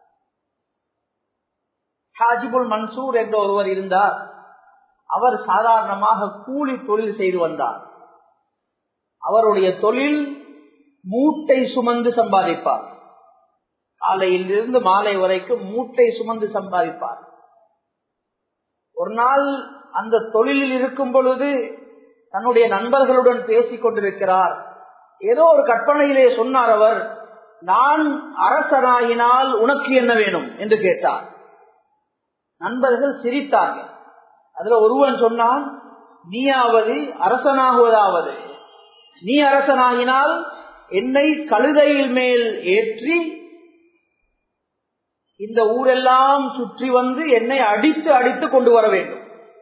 ஹாஜிபுல் மன்சூர் என்ற ஒருவர் இருந்தார் அவர் சாதாரணமாக கூலி தொழில் செய்து வந்தார் அவருடைய தொழில் மூட்டை சுமந்து சம்பாதிப்பார் காலையில் இருந்து மாலை வரைக்கும் மூட்டை சுமந்து சம்பாதிப்பார் ஒரு நாள் அந்த தொழிலில் இருக்கும் பொழுது தன்னுடைய நண்பர்களுடன் பேசிக் கொண்டிருக்கிறார் ஏதோ ஒரு கற்பனையிலே சொன்னார் அவர் நான் அரசனாகினால் உனக்கு என்ன வேணும் என்று கேட்டார் நண்பர்கள் சிரித்தார்கள் அதுல ஒருவன் சொன்னான் நீயாவது அரசனாகுவதாவது நீ அரசனாகினால் என்னை கழுதையில் மேல் ஏற்றி இந்த ஊரெல்லாம் சுற்றி வந்து என்னை அடித்து அடித்து கொண்டு வர வேண்டும்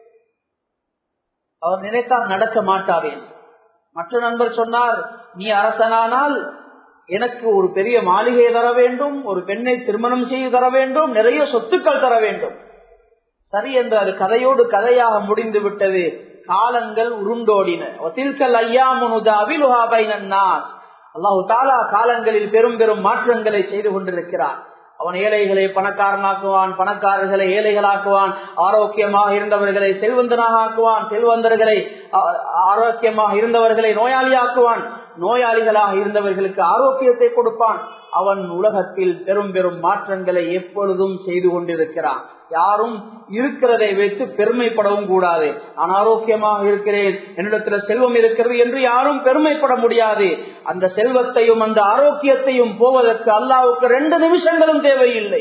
அவர் நினைத்தால் நடக்க மாட்டாரே மற்ற நண்பர் சொன்னார் நீ அரசனானால் எனக்கு ஒரு பெரிய மாளிகை தர வேண்டும் ஒரு பெண்ணை திருமணம் செய்து தர வேண்டும் நிறைய சொத்துக்கள் தர வேண்டும் சரி என்று அது கதையோடு கதையாக முடிந்து விட்டது காலங்கள் உருண்டோடின அல்லாஹு தாலா காலங்களில் பெரும் பெரும் மாற்றங்களை செய்து கொண்டிருக்கிறார் அவன் ஏழைகளை பணக்காரனாக்குவான் பணக்காரர்களை ஏழைகளாக்குவான் ஆரோக்கியமாக இருந்தவர்களை செல்வந்தனாக ஆக்குவான் செல்வந்தர்களை ஆரோக்கியமாக இருந்தவர்களை நோயாளியாக்குவான் நோயாளிகளாக இருந்தவர்களுக்கு ஆரோக்கியத்தை கொடுப்பான் அவன் உலகத்தில் பெரும் பெரும் மாற்றங்களை எப்பொழுதும் செய்து கொண்டிருக்கிறான் யாரும் இருக்கிறதை வைத்து பெருமைப்படவும் கூடாது நான் ஆரோக்கியமாக இருக்கிறேன் என்னிடத்துல செல்வம் இருக்கிறது என்று யாரும் பெருமைப்பட முடியாது அந்த செல்வத்தையும் அந்த ஆரோக்கியத்தையும் போவதற்கு அல்லாவுக்கு ரெண்டு நிமிஷங்களும் தேவையில்லை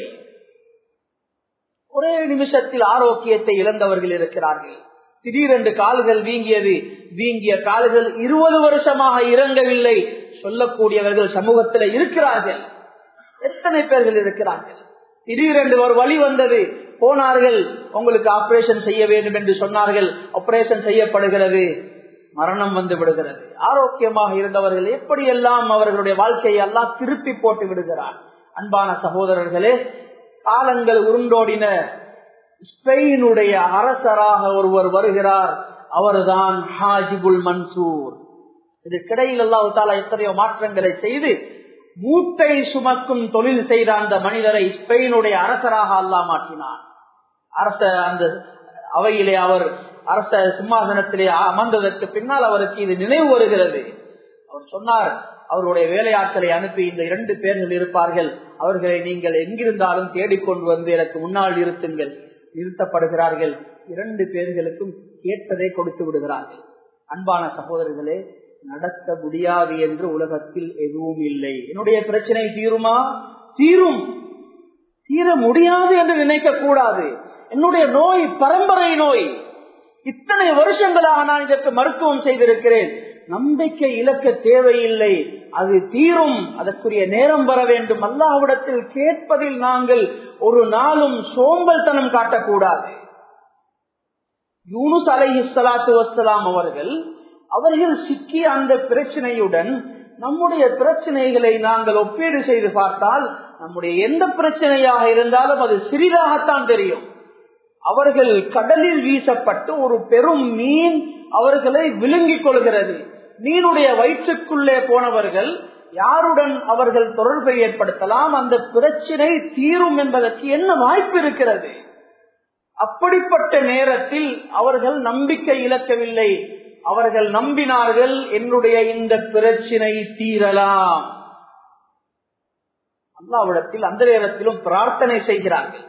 ஒரே நிமிஷத்தில் ஆரோக்கியத்தை இழந்தவர்கள் இருக்கிறார்கள் திடீரென்று கால்கள் வீங்கியது வீங்கிய கால்கள் இருபது வருஷமாக இறங்கவில்லை சொல்லக்கூடியவர்கள் சமூகத்தில் இருக்கிறார்கள் எத்தனை பேர்கள் இருக்கிறார்கள் திடீரென்று ஒரு வழி வந்தது போனார்கள் உங்களுக்கு ஆபரேஷன் செய்ய வேண்டும் என்று சொன்னார்கள் ஆபரேஷன் செய்யப்படுகிறது மரணம் வந்து விடுகிறது ஆரோக்கியமாக இருந்தவர்கள் எப்படியெல்லாம் அவர்களுடைய வாழ்க்கையை எல்லாம் திருப்பி போட்டு விடுகிறார் அன்பான சகோதரர்களே காலங்கள் உருண்டோடின ஸ்பெயினுடைய அரசராக ஒருவர் வருகிறார் அவர்தான் ஹாஜிபுல் மன்சூர் இதுக்கிடையில் அல்லாஹு தாலா எத்தனையோ மாற்றங்களை செய்து மூட்டை சுமக்கும் தொழில் செய்த அந்த மனிதரை ஸ்பெயினுடைய அரசராக அல்லாஹ் மாற்றினார் அரச அந்த அவையிலே அவர் அரச சிம்மாசனத்திலே அமர்ந்ததற்கு பின்னால் அவருக்கு இது நினைவு வருகிறது அவர் சொன்னார் அவருடைய வேலையாட்களை அனுப்பி இந்த இரண்டு பேர்கள் இருப்பார்கள் அவர்களை நீங்கள் எங்கிருந்தாலும் தேடிக்கொண்டு வந்து எனக்கு முன்னால் நிறுத்துங்கள் நிறுத்தப்படுகிறார்கள் இரண்டு பேர்களுக்கும் கேட்டதை கொடுத்து விடுகிறார்கள் அன்பான சகோதரர்களே நடத்த முடியாது என்று உலகத்தில் எதுவும் இல்லை என்னுடைய பிரச்சனை தீருமா தீரும் தீர முடியாது என்று நினைக்க கூடாது என்னுடைய நோய் பரம்பரை நோய் இத்தனை வருஷங்களாக நான் இதற்கு மருத்துவம் செய்திருக்கிறேன் நம்பிக்கை இழக்க தேவையில்லை அது தீரும் அதற்குரிய நேரம் வர வேண்டும் அல்லாஹ்விடத்தில் கேட்பதில் நாங்கள் ஒரு நாளும் சோம்பல்தனம் காட்டக்கூடாது யூனுஸ் அலைஹி சலாத்து வசலாம் அவர்கள் அவர்கள் சிக்கிய அந்த பிரச்சனையுடன் நம்முடைய பிரச்சனைகளை நாங்கள் ஒப்பீடு செய்து பார்த்தால் நம்முடைய எந்த பிரச்சனையாக இருந்தாலும் அது சிறிதாகத்தான் தெரியும் அவர்கள் கடலில் வீசப்பட்டு ஒரு பெரும் மீன் அவர்களை விழுங்கிக் கொள்கிறது மீனுடைய வயிற்றுக்குள்ளே போனவர்கள் யாருடன் அவர்கள் தொடர்பை ஏற்படுத்தலாம் அந்த பிரச்சனை தீரும் என்பதற்கு என்ன வாய்ப்பு இருக்கிறது அப்படிப்பட்ட நேரத்தில் அவர்கள் நம்பிக்கை இழக்கவில்லை அவர்கள் நம்பினார்கள் என்னுடைய இந்த பிரச்சினை தீரலாம் அல்லாவிடத்தில் அந்த நேரத்திலும் பிரார்த்தனை செய்கிறார்கள்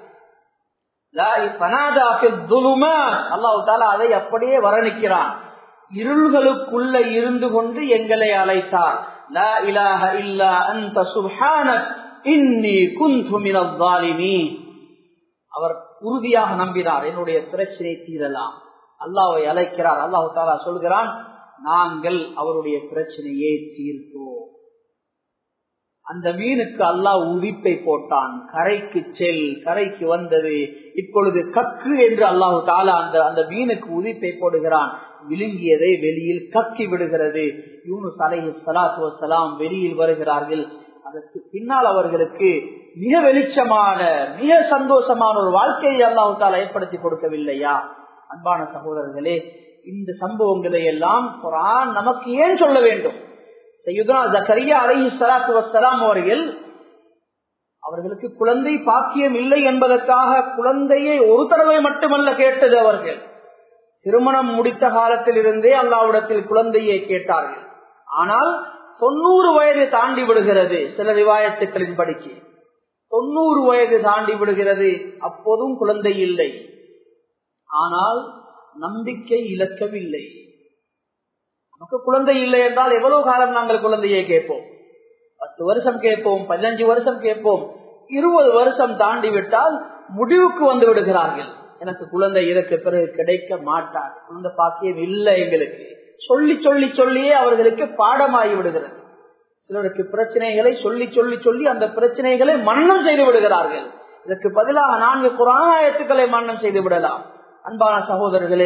அல்லாஹு தாலா அதை அப்படியே வரணிக்கிறான் இருள்களுக்குள்ள இருந்து கொண்டு எங்களை அழைத்தார் லா இலாஹ இல்லா அந்த சுப்ஹானக் இன்னி குந்து மினல் ஸாலிமீன் அவர் உறுதியாக நம்பினார் என்னுடைய பிரச்சனை தீரலாம் அல்லாவை அழைக்கிறார் அல்லாஹு தாலா சொல்கிறான் நாங்கள் அவருடைய பிரச்சனையை தீர்த்தோம் அந்த மீனுக்கு அல்லாஹ் உதிப்பை போட்டான் கரைக்கு செல் கரைக்கு வந்தது இப்பொழுது கக்கு என்று அல்லாஹு தாலா அந்த அந்த மீனுக்கு உதிப்பை போடுகிறான் விழுங்கியதை வெளியில் கக்கி விடுகிறது யூனுஸ் அலைஹி சலாத்து வசலாம் வெளியில் வருகிறார்கள் அதற்கு பின்னால் அவர்களுக்கு மிக வெளிச்சமான மிக சந்தோஷமான ஒரு வாழ்க்கையை அல்லாஹு தாலா ஏற்படுத்தி கொடுக்கவில்லையா அன்பான சகோதரர்களே இந்த சம்பவங்களை எல்லாம் குரான் நமக்கு ஏன் சொல்ல வேண்டும் செய்யுதா ஜக்கரியா அலைஹி சலாத்து வசலாம் அவர்கள் அவர்களுக்கு குழந்தை பாக்கியம் இல்லை என்பதற்காக குழந்தையை ஒரு தடவை மட்டுமல்ல கேட்டது அவர்கள் திருமணம் முடித்த காலத்தில் இருந்தே அல்லாவிடத்தில் குழந்தையை கேட்டார்கள் ஆனால் தொண்ணூறு வயது தாண்டி விடுகிறது சில ரிவாயத்துக்களின் படிக்கு தொண்ணூறு வயது தாண்டி விடுகிறது அப்போதும் குழந்தை இல்லை ஆனால் நம்பிக்கை இழக்கவில்லை நமக்கு குழந்தை இல்லை என்றால் எவ்வளவு காலம் நாங்கள் குழந்தையை கேட்போம் பத்து வருஷம் கேட்போம் பதினஞ்சு வருஷம் கேட்போம் இருபது வருஷம் தாண்டி விட்டால் முடிவுக்கு வந்து விடுகிறார்கள் எனக்கு குழந்தை இதற்கு பிறகு கிடைக்க மாட்டார் குழந்தை பாக்கியம் இல்லை எங்களுக்கு சொல்லி சொல்லி சொல்லியே அவர்களுக்கு பாடமாகி விடுகிறது சிலருக்கு பிரச்சனைகளை சொல்லி சொல்லி சொல்லி அந்த பிரச்சனைகளை மன்னம் செய்து விடுகிறார்கள் இதற்கு பதிலாக நான்கு குராயத்துக்களை மன்னம் செய்து விடலாம் அன்பான சகோதரர்களே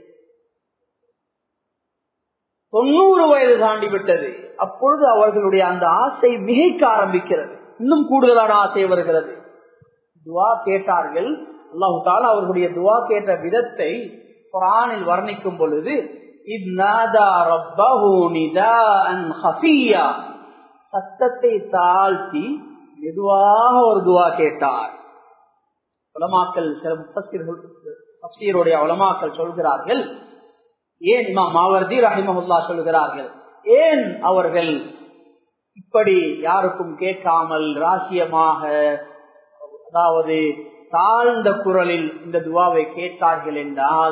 தொண்ணூறு வயது தாண்டி விட்டது அப்பொழுது அவர்களுடைய அந்த ஆசை மிகைக்க ஆரம்பிக்கிறது இன்னும் கூடுதலான ஆசை வருகிறது துவா கேட்டார்கள் அல்லாஹு தாலா அவர்களுடைய துவா கேட்ட விதத்தை குரானில் வர்ணிக்கும் பொழுது சத்தத்தை தாழ்த்தி மெதுவாக ஒரு துவா கேட்டார் உலமாக்கல் சில முப்பத்தியருடைய உலமாக்கல் சொல்கிறார்கள் ஏன் இமா மாவர்தி ரஹிமஹுல்லா சொல்கிறார்கள் ஏன் அவர்கள் இப்படி யாருக்கும் கேட்காமல் ராசியமாக அதாவது தாழ்ந்த குரலில் இந்த துவாவை கேட்டார்கள் என்றால்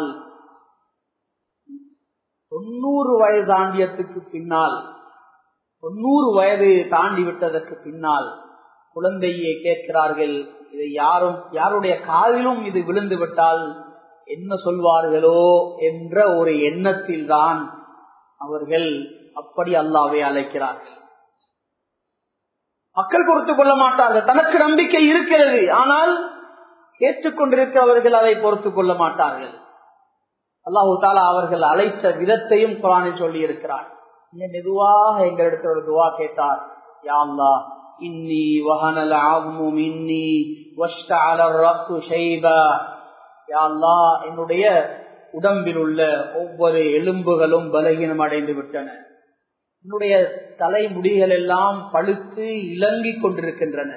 தொண்ணூறு வயது தாண்டியத்துக்கு பின்னால் தொண்ணூறு வயது தாண்டி விட்டதற்கு பின்னால் குழந்தையை கேட்கிறார்கள் இதை யாரும் யாருடைய காதிலும் இது விழுந்து விட்டால் என்ன சொல்வார்களோ என்ற ஒரு எண்ணத்தில் தான் அவர்கள் அப்படி அல்லாவை அழைக்கிறார்கள் மக்கள் பொறுத்து கொள்ள மாட்டார்கள் தனக்கு நம்பிக்கை இருக்கிறது ஆனால் கேட்டுக்கொண்டிருக்கிறவர்கள் அதை பொறுத்து கொள்ள மாட்டார்கள் அல்லாஹு தாலா அவர்கள் அழைத்த விதத்தையும் குரானில் சொல்லி இருக்கிறார் மெதுவாக எங்களிடத்தில் ஒரு துவா கேட்டார் யா அல்லா இன்னி வஹனல் ஆகுமு மின்னி வஷ்டஅல الرأس شيبا யா அல்லாஹ் என்னுடைய உடம்பில் உள்ள ஒவ்வொரு எலும்புகளும் பலகீனம் அடைந்து விட்டன என்னுடைய தலைமுடிகள் எல்லாம் பழுத்து இலங்கிக் கொண்டிருக்கின்றன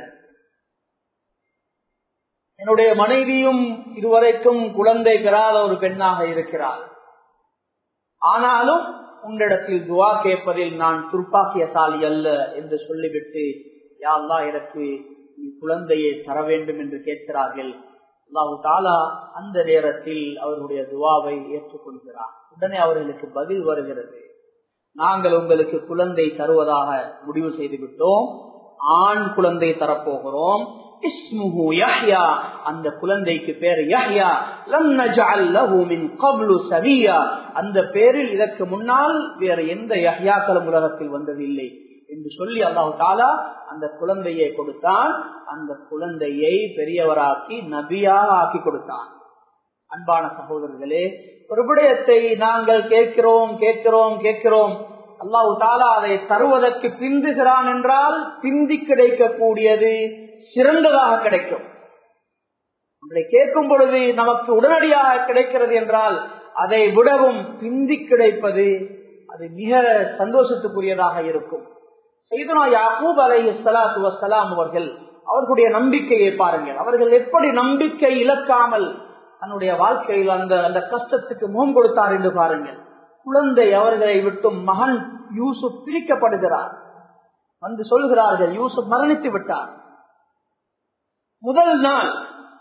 என்னுடைய மனைவியும் இதுவரைக்கும் குழந்தை பெறாத ஒரு பெண்ணாக இருக்கிறாள் ஆனாலும் உன்னிடத்தில் துவா கேட்பதில் நான் துர்ப்பாக்கியசாலி அல்ல என்று சொல்லிவிட்டு யாழ்லா எனக்கு நீ குழந்தையை தர வேண்டும் என்று கேட்கிறார்கள் அல்லாஹு தாலா அந்த நேரத்தில் அவருடைய துவாவை ஏற்றுக்கொள்கிறார் உடனே அவர்களுக்கு பதில் வருகிறது நாங்கள் உங்களுக்கு குழந்தை தருவதாக முடிவு செய்து விட்டோம் ஆண் குழந்தை தரப்போகிறோம் இஸ்முஹு யஹ்யா அந்த குழந்தைக்கு பேர் யஹ்யா லம் நஜஅல் லஹு மின் கப்லு சவியா அந்த பேரில் இதற்கு முன்னால் வேற எந்த யஹ்யாக்களும் உலகத்தில் வந்ததில்லை என்று சொல்லி அல்லாஹு தாலா அந்த குழந்தையை கொடுத்தான் அந்த குழந்தையை பெரியவராக்கி நபியாக ஆக்கி கொடுத்தான் அன்பான சகோதரர்களே ஒரு விடயத்தை நாங்கள் கேட்கிறோம் கேட்கிறோம் கேட்கிறோம் அல்லாஹு தாலா அதை தருவதற்கு பிந்துகிறான் என்றால் பிந்தி கிடைக்கக்கூடியது சிறந்ததாக கிடைக்கும் ஒன்றை கேட்கும் பொழுது நமக்கு உடனடியாக கிடைக்கிறது என்றால் அதை விடவும் பிந்தி கிடைப்பது அது மிக சந்தோஷத்துக்குரியதாக இருக்கும் செய்தனா யாக்கூப் அலை சலாத்து வசலாம் அவர்கள் அவர்களுடைய நம்பிக்கையை பாருங்கள் அவர்கள் எப்படி நம்பிக்கை இழக்காமல் தன்னுடைய வாழ்க்கையில் அந்த அந்த கஷ்டத்துக்கு முகம் கொடுத்தார் என்று பாருங்கள் குழந்தை அவர்களை விட்டும் மகன் யூசுப் பிரிக்கப்படுகிறார் வந்து சொல்கிறார்கள் யூசுப் மரணித்து விட்டார் முதல் நாள்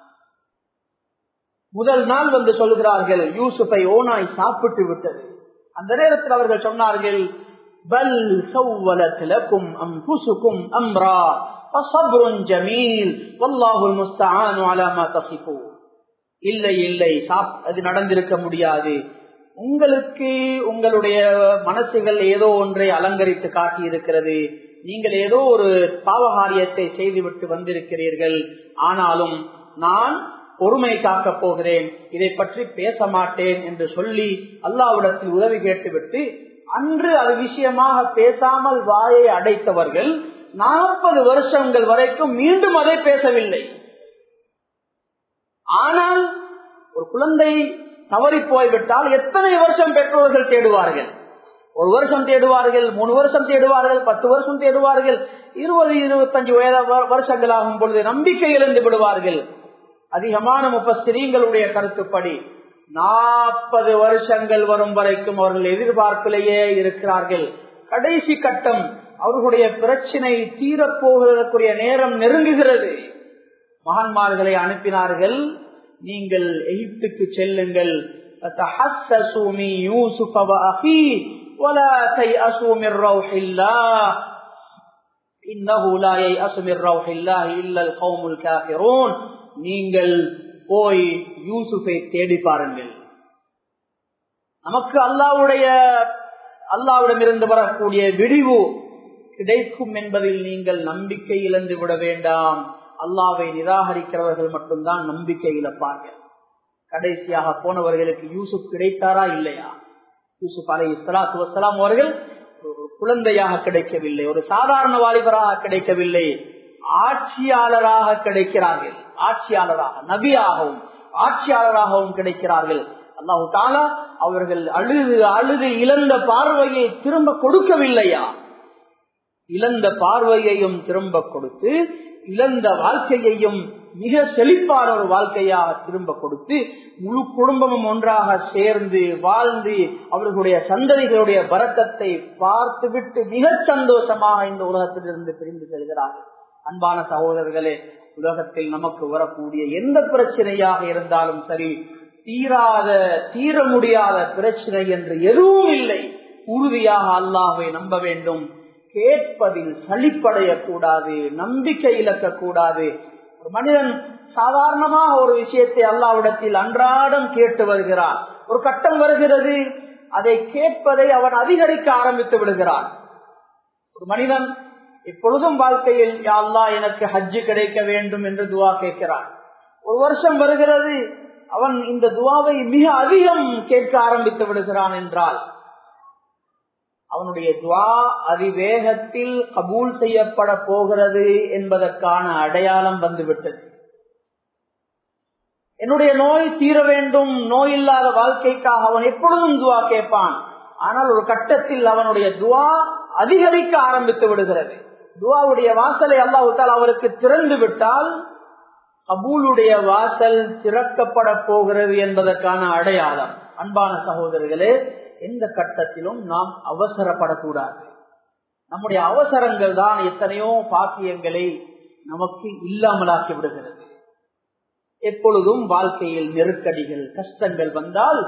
முதல் நாள் வந்து சொல்கிறார்கள் யூசுஃபை ஓனாய் சாப்பிட்டு விட்டது அந்த நேரத்தில் அவர்கள் சொன்னார்கள் பல் சவ்வலத் லக்கும் அம்புசுக்கும் அம்ரா فصبر جميل والله المستعان على ما تصفون இல்லை இல்லை அது நடந்திருக்க முடியாது உங்களுக்கு உங்களுடைய மனசுகள் ஏதோ ஒன்றை அலங்கரித்து காட்டி இருக்கிறது நீங்கள் ஏதோ ஒரு பாவகாரியத்தை செய்துவிட்டு வந்திருக்கிறீர்கள் ஆனாலும் நான் பொறுமை காக்கப் போகிறேன் இதை பற்றி பேச மாட்டேன் என்று சொல்லி அல்லாவிடத்தில் உதவி கேட்டுவிட்டு அன்று அது விஷயமாக பேசாமல் வாயை அடைத்தவர்கள் நாற்பது வருஷங்கள் வரைக்கும் மீண்டும் அதை பேசவில்லை ஆனால் ஒரு குழந்தை தவறி போய்விட்டால் எத்தனை வருஷம் பெற்றோர்கள் தேடுவார்கள் ஒரு வருஷம் தேடுவார்கள் மூணு வருஷம் தேடுவார்கள் பத்து வருஷம் தேடுவார்கள் இருபது இருபத்தஞ்சு வயது வருஷங்கள் ஆகும் பொழுது நம்பிக்கை இழந்து விடுவார்கள் அதிகமான முப்பஸ்திரீங்களுடைய கருத்துப்படி நாற்பது வருஷங்கள் வரும் வரைக்கும் அவர்கள் எதிர்பார்ப்பிலேயே இருக்கிறார்கள் கடைசி கட்டம் அவர்களுடைய பிரச்சனை தீரப்போவதற்குரிய நேரம் நெருங்குகிறது மகான்மார்களை அனுப்பினார்கள் நீங்கள் எகிப்துக்கு செல்லுங்கள் நீங்கள் போய் யூசுஃபை தேடி பாருங்கள் நமக்கு அல்லாவுடைய அல்லாவிடம் இருந்து வரக்கூடிய விடிவு கிடைக்கும் என்பதில் நீங்கள் நம்பிக்கை இழந்து விட வேண்டாம் அல்லாவை நிராகரிக்கிறவர்கள் மட்டும்தான் நம்பிக்கை இழப்பார்கள் கடைசியாக போனவர்களுக்கு யூசுப் கிடைத்தாரா இல்லையா யூசுப் அலை இஸ்லாத்து வசலாம் அவர்கள் குழந்தையாக கிடைக்கவில்லை ஒரு சாதாரண வாலிபராக கிடைக்கவில்லை ஆட்சியாளராக கிடைக்கிறார்கள் ஆட்சியாளராக நபியாகவும் ஆட்சியாளராகவும் கிடைக்கிறார்கள் அல்லாஹு தாலா அவர்கள் அழுது அழுது இழந்த பார்வையை திரும்ப கொடுக்கவில்லையா இழந்த பார்வையையும் திரும்ப கொடுத்து இழந்த வாழ்க்கையையும் மிக செழிப்பான ஒரு வாழ்க்கையாக திரும்ப கொடுத்து முழு குடும்பமும் ஒன்றாக சேர்ந்து வாழ்ந்து அவர்களுடைய சந்ததிகளுடைய பரக்கத்தை பார்த்துவிட்டு மிக சந்தோஷமாக இந்த உலகத்திலிருந்து பிரிந்து செல்கிறார்கள் அன்பான சகோதரர்களே உலகத்தில் நமக்கு வரக்கூடிய எந்த பிரச்சனையாக இருந்தாலும் சரி தீராத தீர முடியாத பிரச்சனை என்று எதுவும் இல்லை உறுதியாக அல்லாஹை நம்ப வேண்டும் கேட்பதில் சளிப்படையக்கூடாது நம்பிக்கை இழக்கக்கூடாது ஒரு மனிதன் சாதாரணமாக ஒரு விஷயத்தை அல்லாவிடத்தில் அன்றாடம் கேட்டு வருகிறார் ஒரு கட்டம் வருகிறது அதை கேட்பதை அவன் அதிகரிக்க ஆரம்பித்து விடுகிறான் ஒரு மனிதன் இப்பொழுதும் வாழ்க்கையில் அல்லா எனக்கு ஹஜ்ஜு கிடைக்க வேண்டும் என்று துவா கேட்கிறான் ஒரு வருஷம் வருகிறது அவன் இந்த துவாவை மிக அதிகம் கேட்க ஆரம்பித்து விடுகிறான் என்றால் அவனுடைய துவா அதிவேகத்தில் கபூல் செய்யப்பட போகிறது என்பதற்கான அடையாளம் வந்துவிட்டது என்னுடைய நோய் தீர வேண்டும் நோய் இல்லாத வாழ்க்கைக்காக அவன் எப்பொழுதும் துவா கேட்பான் ஆனால் ஒரு கட்டத்தில் அவனுடைய துவா அதிகரிக்க ஆரம்பித்து விடுகிறது துவாவுடைய வாசலை அல்லாஹால் அவருக்கு திறந்து விட்டால் கபூலுடைய வாசல் திறக்கப்பட போகிறது என்பதற்கான அடையாளம் அன்பான சகோதரர்களே எந்த கட்டத்திலும் நாம் அவசரப்படக்கூடாது நம்முடைய அவசரங்கள் தான் எத்தனையோ பாக்கியங்களை நமக்கு இல்லாமலாக்கி விடுகிறது எப்பொழுதும் வாழ்க்கையில் நெருக்கடிகள் கஷ்டங்கள் வந்தால்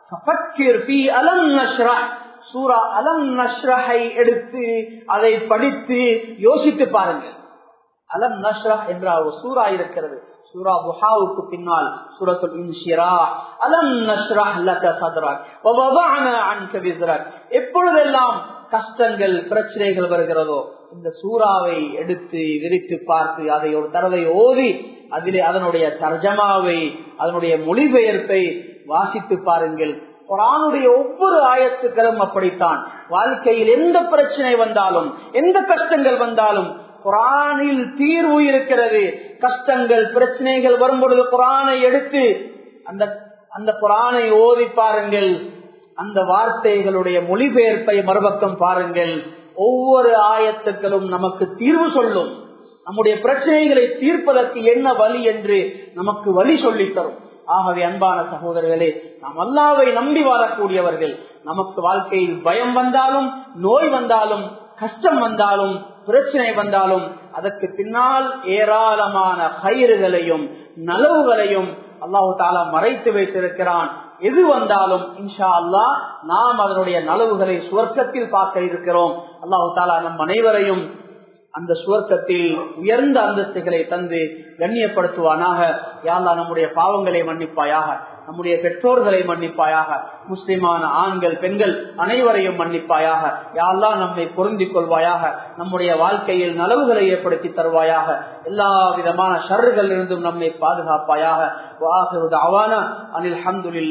சூரா அலம் நஷ்ரஹை எடுத்து அதை படித்து யோசித்து பாருங்கள் அலம் நஷ்ரா என்ற ஒரு சூறா இருக்கிறது சூரா புஹாவுக்கு பின்னால் சூரத்துல் இன்ஷிரா அலம் நஷ்ரா லக சத்ரக் வ வதஅனா அன்க விஸ்ரக் எப்பொழுதெல்லாம் கஷ்டங்கள் பிரச்சனைகள் வருகிறதோ இந்த சூறாவை எடுத்து விரித்து பார்த்து அதை ஒரு தடவை ஓதி அதிலே அதனுடைய தர்ஜமாவை அதனுடைய மொழிபெயர்ப்பை வாசித்து பாருங்கள் குரானுடைய ஒவ்வொரு ஆயத்துக்களும் அப்படித்தான் வாழ்க்கையில் எந்த பிரச்சனை வந்தாலும் எந்த கஷ்டங்கள் வந்தாலும் குரானில் தீர்வு இருக்கிறது கஷ்டங்கள் பிரச்சனைகள் வரும் பொழுது குரானை எடுத்து அந்த அந்த குரானை ஓதி பாருங்கள் அந்த வார்த்தைகளுடைய மொழிபெயர்ப்பை மறுபக்கம் பாருங்கள் ஒவ்வொரு ஆயத்துக்களும் நமக்கு தீர்வு சொல்லும் நம்முடைய பிரச்சனைகளை தீர்ப்பதற்கு என்ன வழி என்று நமக்கு வழி சொல்லித் தரும் ஆகவே அன்பான சகோதரர்களே நாம் அல்லாவை நம்பி வாழக்கூடியவர்கள் நமக்கு வாழ்க்கையில் பயம் வந்தாலும் நோய் வந்தாலும் கஷ்டம் வந்தாலும் பிரச்சனை வந்தாலும் அதற்கு பின்னால் ஏராளமான கயிறுகளையும் நலவுகளையும் அல்லாஹு தாலா மறைத்து வைத்திருக்கிறான் எது வந்தாலும் இன்ஷா அல்லா நாம் அதனுடைய நலவுகளை சுவர்க்கத்தில் பார்க்க இருக்கிறோம் அல்லாஹு தாலா நம் அனைவரையும் அந்த சுவர்க்கத்தில் உயர்ந்த அந்தஸ்துகளை தந்து கண்ணியப்படுத்துவானாக யாழ்லா நம்முடைய பாவங்களை மன்னிப்பாயாக நம்முடைய பெற்றோர்களை மன்னிப்பாயாக முஸ்லிமான ஆண்கள் பெண்கள் அனைவரையும் மன்னிப்பாயாக யாழ்லா நம்மை பொருந்திக் கொள்வாயாக நம்முடைய வாழ்க்கையில் நலவுகளை ஏற்படுத்தி தருவாயாக எல்லா விதமான ஷர்றுகள் இருந்தும் நம்மை பாதுகாப்பாயாக அனில்